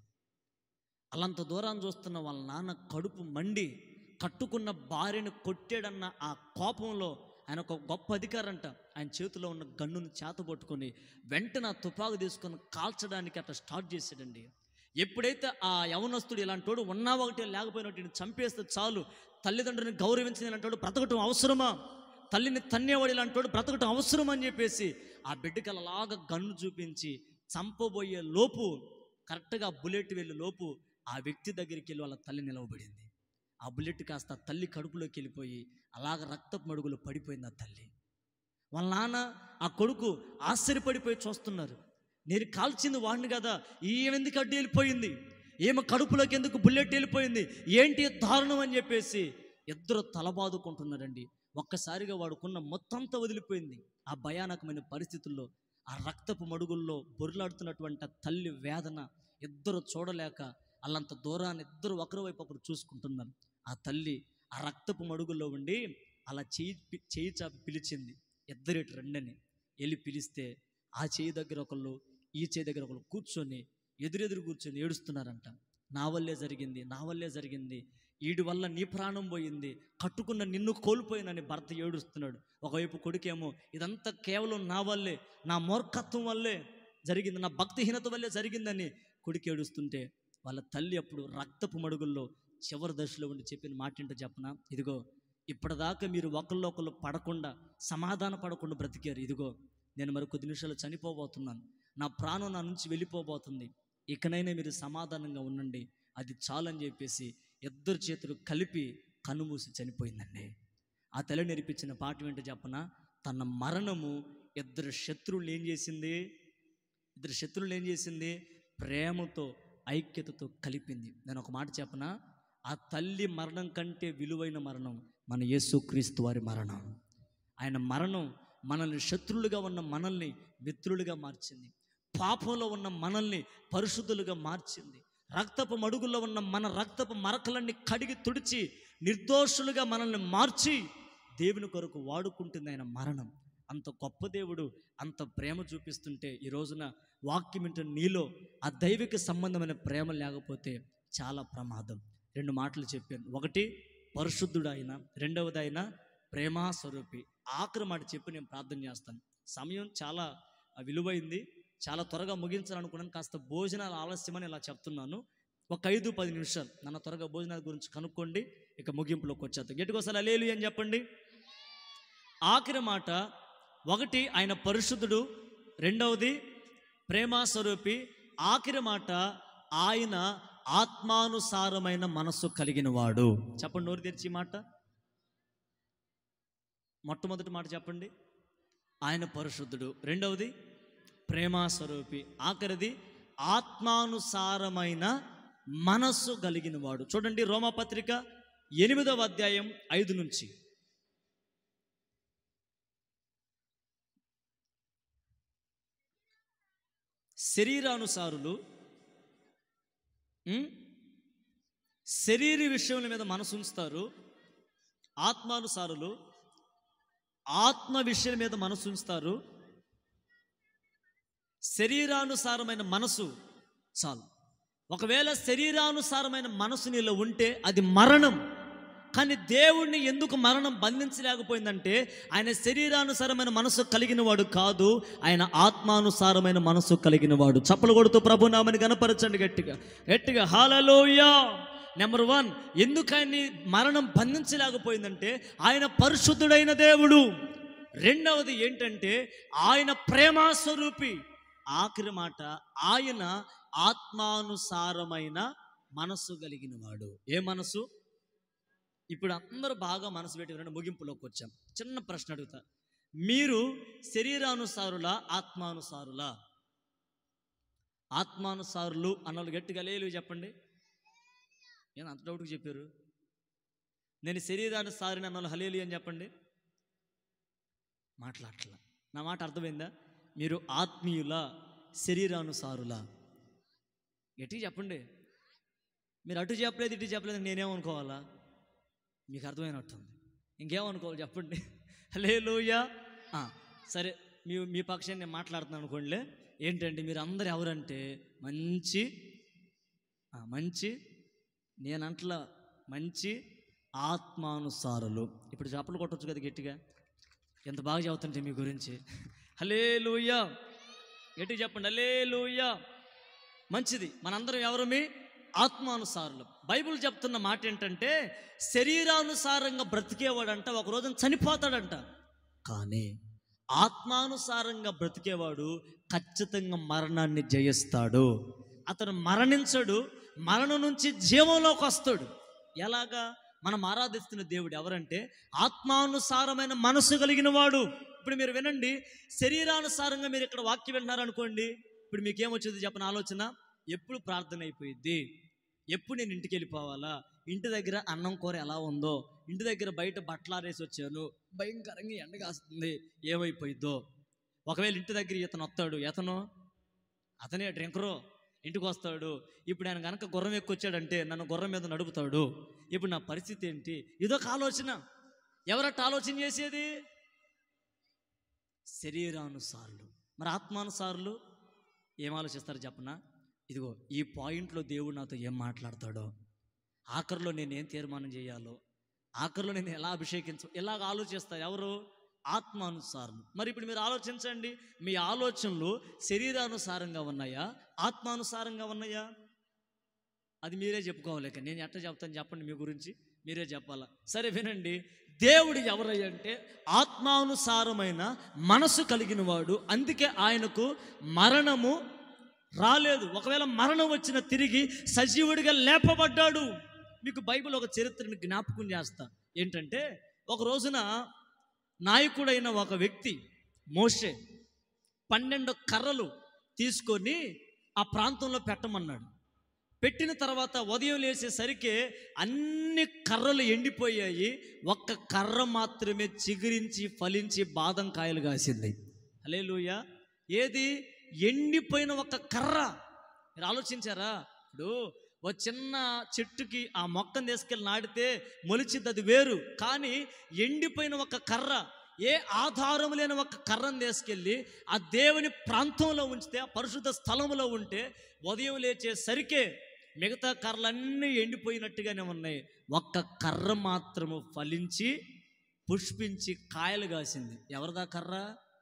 అలంత దూరాన్ని చూస్తున్న వాళ్ళ నాన్న కడుపు మండి కట్టుకున్న భార్యను కొట్టాడన్న ఆ కోపంలో ఆయన ఒక గొప్ప అధికారంట ఆయన చేతిలో ఉన్న గన్నును చేత పట్టుకొని వెంటనే ఆ తుపాకు తీసుకొని కాల్చడానికి అట్లా స్టార్ట్ చేశాడండి ఎప్పుడైతే ఆ యవనస్తుడు ఇలాంటోడు ఉన్నా ఒకటి లేకపోయినట్టు చంపేస్తే చాలు తల్లిదండ్రుని గౌరవించిన ఇలాంటోడు బ్రతకటం అవసరమా తల్లిని తన్నేవాడు ఇలాంటోడు బ్రతకటం అవసరం అని చెప్పేసి ఆ బిడ్డకి అలాగా గన్ను చూపించి చంపబోయే లోపు కరెక్ట్గా బుల్లెట్ వెళ్ళే లోపు ఆ వ్యక్తి దగ్గరికి వెళ్ళి వాళ్ళ తల్లి నిలవబడింది ఆ బుల్లెట్ కాస్త ఆ తల్లి కడుపులోకి వెళ్ళిపోయి అలాగ రక్తపు మడుగులో పడిపోయింది ఆ తల్లి వాళ్ళ నాన్న ఆ కొడుకు ఆశ్చర్యపడిపోయి చూస్తున్నారు నేను కాల్చింది వాడిని కదా ఈమెందుకు అడ్డు వెళ్ళిపోయింది ఏమో కడుపులోకి ఎందుకు బుల్లెట్ వెళ్ళిపోయింది ఏంటి దారుణం అని చెప్పేసి ఇద్దరు తలబాదుకుంటున్నారండి ఒక్కసారిగా వాడుకున్న మొత్తంతా వదిలిపోయింది ఆ భయానకమైన పరిస్థితుల్లో ఆ రక్తపు మడుగుల్లో బొర్లాడుతున్నటువంటి ఆ తల్లి వేదన ఇద్దరు చూడలేక అల్లంత దూరాన్ని ఇద్దరు ఒకరి వైపు ఒకరు చూసుకుంటున్నారు ఆ తల్లి ఆ రక్తపు మడుగుల్లో ఉండి అలా చేయి పి- చేయి చాపి పిలిచింది ఇద్దరిటి రెండని వెళ్ళి పిలిస్తే ఆ చేయి దగ్గర ఒకళ్ళు ఈ చేయి దగ్గర ఒకళ్ళు కూర్చొని ఎదురెదురు కూర్చొని ఏడుస్తున్నారంట నా వల్లే జరిగింది నా వల్లే జరిగింది వీడి వల్ల నీ ప్రాణం పోయింది కట్టుకున్న నిన్ను కోల్పోయినని భర్త ఏడుస్తున్నాడు ఒకవైపు కొడుకేమో ఇదంతా కేవలం నా వల్లే నా మూర్ఖత్వం వల్లే జరిగింది నా భక్తిహీనత వల్లే జరిగిందని కొడుకు ఏడుస్తుంటే వాళ్ళ తల్లి అప్పుడు రక్తపు మడుగుల్లో చివరి దశలో ఉండి చెప్పిన మాట ఏంటో చెప్పనా ఇదిగో ఇప్పటిదాకా మీరు ఒకళ్ళు ఒకళ్ళు పడకుండా సమాధాన పడకుండా బ్రతికారు ఇదిగో నేను మరి కొద్ది నిమిషాలు చనిపోబోతున్నాను నా ప్రాణం నా నుంచి వెళ్ళిపోబోతుంది ఇకనైనా మీరు సమాధానంగా ఉండండి అది చాలని చెప్పేసి ఇద్దరు చేతులు కలిపి కనుమూసి చనిపోయిందండి ఆ తల్లి నేర్పించిన పాట ఏంటో చెప్పన తన మరణము ఇద్దరు శత్రువులు ఏం చేసింది ఇద్దరు శత్రువులు ఏం చేసింది ప్రేమతో ఐక్యతతో కలిపింది నేను ఒక మాట చెప్పనా ఆ తల్లి మరణం కంటే విలువైన మరణం మన యేసుక్రీస్తు వారి మరణం ఆయన మరణం మనల్ని శత్రువులుగా ఉన్న మనల్ని మిత్రులుగా మార్చింది పాపంలో ఉన్న మనల్ని పరిశుద్ధులుగా మార్చింది రక్తపు మడుగుల్లో ఉన్న మన రక్తపు మరకలన్నీ కడిగి తుడిచి నిర్దోషులుగా మనల్ని మార్చి దేవుని కొరకు వాడుకుంటుంది ఆయన మరణం అంత గొప్ప దేవుడు అంత ప్రేమ చూపిస్తుంటే ఈ రోజున వాక్యం వింటున్న నీలో ఆ దైవిక సంబంధమైన ప్రేమ లేకపోతే చాలా ప్రమాదం రెండు మాటలు చెప్పాను ఒకటి పరిశుద్ధుడు ఆయన రెండవది ఆయన ప్రేమా స్వరూపి ఆఖరి మాట చెప్పి నేను ప్రార్థన చేస్తాను సమయం చాలా విలువైంది చాలా త్వరగా ముగించాలనుకున్నాను కాస్త భోజనాలు ఆలస్యమని ఇలా చెప్తున్నాను ఒక ఐదు పది నిమిషాలు నన్ను త్వరగా భోజనాల గురించి కనుక్కోండి ఇక ముగింపులోకి వచ్చేద్దాం గట్టికోసారి అలేలు అని చెప్పండి ఆఖరి మాట ఒకటి ఆయన పరిశుద్ధుడు రెండవది ప్రేమా స్వరూపి ఆఖరి మాట ఆయన ఆత్మానుసారమైన మనస్సు కలిగిన వాడు చెప్పండి నోరు తెరిచి ఈ మాట మొట్టమొదటి మాట చెప్పండి ఆయన పరిశుద్ధుడు రెండవది ప్రేమా స్వరూపి ఆఖరిది ఆత్మానుసారమైన మనస్సు కలిగిన వాడు చూడండి రోమపత్రిక ఎనిమిదవ అధ్యాయం ఐదు నుంచి శరీరానుసారులు ఉం? శరీర విషయముల మీద మనసు ఉంచుతారు ఆత్మానుసారులు ఆత్మ విషయం మీద మనసు ఉంచుతారు శరీరానుసారమైన మనసు చాలు ఒకవేళ శరీరానుసారమైన మనసు నీలో ఉంటే అది మరణం కానీ దేవుణ్ణి ఎందుకు మరణం బంధించలేకపోయిందంటే ఆయన శరీరానుసారమైన మనసు కలిగిన వాడు కాదు ఆయన ఆత్మానుసారమైన మనసు కలిగిన వాడు చప్పలు కొడుతూ ప్రభునామని గనపరచండి గట్టిగా గట్టిగా హాలలోయా నెంబర్ వన్ ఎందుకు ఆయన్ని మరణం బంధించలేకపోయిందంటే ఆయన పరిశుద్ధుడైన దేవుడు రెండవది ఏంటంటే ఆయన ప్రేమాస్వరూపి ఆఖరి మాట ఆయన ఆత్మానుసారమైన మనస్సు కలిగిన వాడు ఏ మనసు ఇప్పుడు అందరూ బాగా మనసు పెట్టి వినండి, ముగింపులోకి వచ్చాం చిన్న ప్రశ్న అడుగుతా మీరు శరీరానుసారులా ఆత్మానుసారులా ఆత్మానుసారులు అన్నోళ్ళు గట్టిగా లేలు చెప్పండి నేను అంత డౌట్గా చెప్పారు నేను శరీరానుసారిని అన్నోళ్ళు హలేలు అని చెప్పండి మాట్లాడట్లా నా మాట అర్థమైందా మీరు ఆత్మీయుల శరీరానుసారులా గట్టిగా చెప్పండి మీరు అటు చెప్పలేదు ఇటు చెప్పలేదు నేనేమనుకోవాలా మీకు అర్థమైనట్టుంది ఇంకేమనుకోవాలి చెప్పండి హలే లోయ సరే మీ మీ పక్షాన్ని నేను మాట్లాడుతున్నాను అనుకోండిలే ఏంటంటే మీరు అందరు ఎవరంటే మంచి ఆ, మంచి నేనంట్ల మంచి ఆత్మానుసారులు ఇప్పుడు చేపలు కొట్టొచ్చు కదా గట్టిగా ఎంత బాగా చెబుతుంటే మీ గురించి హలే లూయా గట్టిగా చెప్పండి హలే లూయా మంచిది మనందరం ఎవరు మీ ఆత్మానుసారులు బైబిల్ చెప్తున్న మాట ఏంటంటే శరీరానుసారంగా బ్రతికేవాడంట ఒక రోజున చనిపోతాడంట కానీ ఆత్మానుసారంగా బ్రతికేవాడు ఖచ్చితంగా మరణాన్ని జయిస్తాడు అతను మరణించడు మరణం నుంచి జీవంలోకి వస్తాడు ఎలాగా మనం ఆరాధిస్తున్న దేవుడు ఎవరంటే ఆత్మానుసారమైన మనసు కలిగిన వాడు ఇప్పుడు మీరు వినండి శరీరానుసారంగా మీరు ఇక్కడ వాక్యం వింటున్నారనుకోండి ఇప్పుడు మీకేమొచ్చింది చెప్పని ఆలోచన ఎప్పుడు ప్రార్థన అయిపోయిద్ది ఎప్పుడు నేను ఇంటికి వెళ్ళిపోవాలా ఇంటి దగ్గర అన్నం కూర ఎలా ఉందో ఇంటి దగ్గర బయట బట్టలు ఆరేసి వచ్చాను భయంకరంగా ఎండ కాస్తుంది ఏమైపోయిద్దో ఒకవేళ ఇంటి దగ్గర ఇతను వస్తాడు ఇతను అతనే డ్రింకరు ఇంటికి వస్తాడు ఇప్పుడు ఆయన కనుక గుర్రం ఎక్కొచ్చాడంటే నన్ను గుర్రం మీద నడుపుతాడు ఇప్పుడు నా పరిస్థితి ఏంటి ఇదొక ఆలోచన ఎవరట్ట ఆలోచన చేసేది శరీరానుసారులు మరి ఆత్మానుసారులు ఏం ఆలోచిస్తారు చెప్పనా ఇదిగో ఈ పాయింట్లో దేవుడు నాతో ఏం మాట్లాడతాడో ఆఖరిలో నేను ఏం తీర్మానం చేయాలో ఆఖరిలో నేను ఎలా అభిషేకించ ఇలాగ ఆలోచిస్తారు ఎవరు ఆత్మానుసారులు మరి ఇప్పుడు మీరు ఆలోచించండి మీ ఆలోచనలు శరీరానుసారంగా ఉన్నాయా ఆత్మానుసారంగా ఉన్నాయా అది మీరే చెప్పుకోవాలి ఇక నేను ఎట్లా చెప్తాను చెప్పండి మీ గురించి మీరే చెప్పాలా సరే వినండి దేవుడు ఎవరయ్యంటే ఆత్మానుసారమైన మనసు కలిగిన వాడు అందుకే ఆయనకు మరణము రాలేదు ఒకవేళ మరణం వచ్చిన తిరిగి సజీవుడిగా లేపబడ్డాడు మీకు బైబిల్ ఒక చరిత్రని జ్ఞాపకం చేస్తా ఏంటంటే ఒక రోజున నాయకుడైన ఒక వ్యక్తి మోషే పన్నెండు కర్రలు తీసుకొని ఆ ప్రాంతంలో పెట్టమన్నాడు పెట్టిన తర్వాత ఉదయం లేచేసరికి అన్ని కర్రలు ఎండిపోయాయి ఒక్క కర్ర మాత్రమే చిగురించి ఫలించి బాదం కాయలు కాసింది హల్లెలూయా ఏది ఎండిపోయిన ఒక కర్ర మీరు ఆలోచించారా ఇప్పుడు ఓ చిన్న చెట్టుకి ఆ మొక్కను తీసుకెళ్ళి నాటితే మొలిచిద్ది అది వేరు కానీ ఎండిపోయిన ఒక కర్ర ఏ ఆధారం లేని ఒక కర్రను తీసుకెళ్ళి ఆ దేవుని ప్రాంతంలో ఉంచితే ఆ పరిశుద్ధ స్థలంలో ఉంటే ఉదయం లేచేసరికే మిగతా కర్రలన్నీ ఎండిపోయినట్టుగానే ఉన్నాయి ఒక్క కర్ర మాత్రము ఫలించి పుష్పించి కాయలు కాసింది ఎవరిదా కర్ర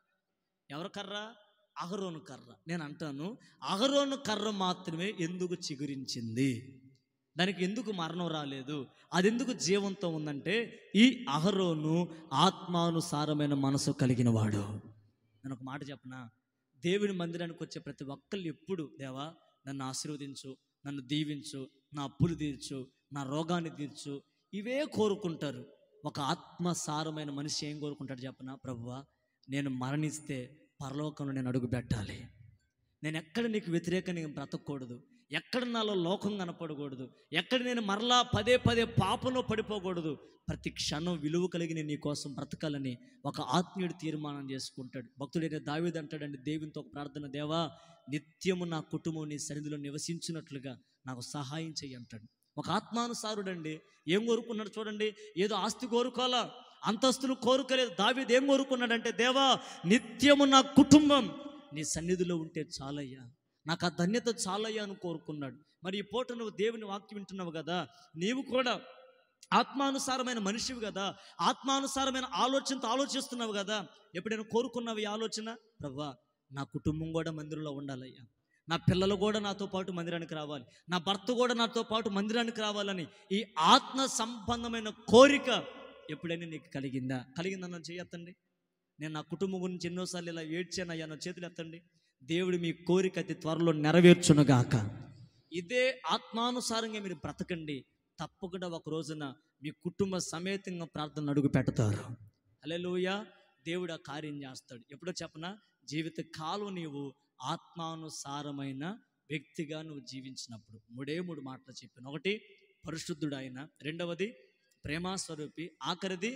ఎవరి కర్ర అహరోను కర్ర నేను అంటాను అహరోను కర్ర మాత్రమే ఎందుకు చిగురించింది దానికి ఎందుకు మరణం రాలేదు అది ఎందుకు జీవంతో ఉందంటే ఈ అహరోను ఆత్మానుసారమైన మనసు కలిగిన వాడు నేను ఒక మాట చెప్పనా దేవుని మందిరానికి వచ్చే ప్రతి ఒక్కళ్ళు ఎప్పుడు దేవా నన్ను ఆశీర్వదించు నన్ను దీవించు నా అప్పులు తీర్చు నా రోగాన్ని తీర్చు ఇవే కోరుకుంటారు ఒక ఆత్మసారమైన మనిషి ఏం కోరుకుంటాడు చెప్పనా ప్రభువా నేను మరణిస్తే పరలోకంలో నేను అడుగు పెట్టాలి నేను ఎక్కడ నీకు వ్యతిరేకంగా నేను బ్రతకూడదు ఎక్కడ నాలో లోకం కనపడకూడదు ఎక్కడ నేను మరలా పదే పదే పాపంలో పడిపోకూడదు ప్రతి క్షణం విలువ కలిగిన నీ కోసం బ్రతకాలని ఒక ఆత్మీయుడు తీర్మానం చేసుకుంటాడు భక్తుడైన దావీదు అంటాడండి దేవునితో ఒక ప్రార్థన దేవా నిత్యము నా కుటుంబం నీ సన్నిధిలో నివసించినట్లుగా నాకు సహాయం చెయ్యి అంటాడు ఒక ఆత్మానుసారుడండి ఏం కోరుకున్నాడు చూడండి ఏదో ఆస్తి కోరుకోవాలా అంతస్తులు కోరుకోలేదు దావీదు ఏం కోరుకున్నాడంటే దేవా నిత్యము నా కుటుంబం నీ సన్నిధిలో ఉంటే చాలయ్యా నాకు ఆ ధన్యత చాలయ్యా అని కోరుకున్నాడు మరి ఈ పూట నువ్వు దేవుని వాక్యం వింటున్నావు కదా నీవు కూడా ఆత్మానుసారమైన మనిషివి కదా ఆత్మానుసారమైన ఆలోచనతో ఆలోచిస్తున్నావు కదా ఎప్పుడైనా కోరుకున్నావు ఈ ఆలోచన ప్రవ్వా నా కుటుంబం కూడా మందిరంలో ఉండాలయ్యా నా పిల్లలు కూడా నాతో పాటు మందిరానికి రావాలి నా భర్త కూడా నాతో పాటు మందిరానికి రావాలని ఈ ఆత్మ సంబంధమైన కోరిక ఎప్పుడైనా నీకు కలిగిందా కలిగిందన్న చేయొత్తండి నేను నా కుటుంబం గురించి ఎన్నోసార్లు ఇలా ఏడ్చానయ్యా నా చేతులు ఎత్తండి దేవుడు మీ కోరిక అతి త్వరలో నెరవేర్చునుగాక ఇదే ఆత్మానుసారంగా మీరు బ్రతకండి తప్పకుండా ఒక రోజున మీ కుటుంబ సమేతంగా ప్రార్థన అడుగు పెడతారు అలెలుయ దేవుడు ఆ కార్యం చేస్తాడు ఎప్పుడో చెప్పనా జీవిత కాలం నీవు ఆత్మానుసారమైన వ్యక్తిగా నువ్వు జీవించినప్పుడు మూడే మూడు మాటలు చెప్పాను ఒకటి పరిశుద్ధుడు ఆయన రెండవది ప్రేమాస్వరూపి ఆఖరిది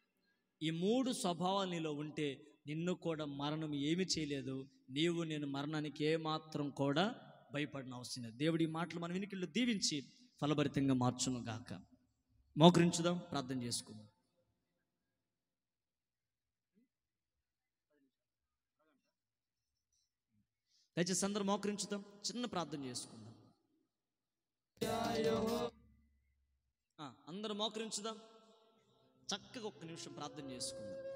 ఈ మూడు స్వభావాలు నీలో ఉంటే నిన్ను కూడా మరణం ఏమి చేయలేదు నీవు నేను మరణానికి ఏమాత్రం కూడా భయపడిన అవసరం లేదు దేవుడి ఈ మాటలు మన వినికిళ్ళు దీవించి ఫలభరితంగా మార్చును గాక మోకరించుదాం ప్రార్థన చేసుకుందాం దయచేసి అందరూ మోకరించుదాం చిన్న ప్రార్థన చేసుకుందాం ఆ, అందరూ మోకరించుదాం చక్కగా ఒక్క నిమిషం ప్రార్థన చేసుకుందాం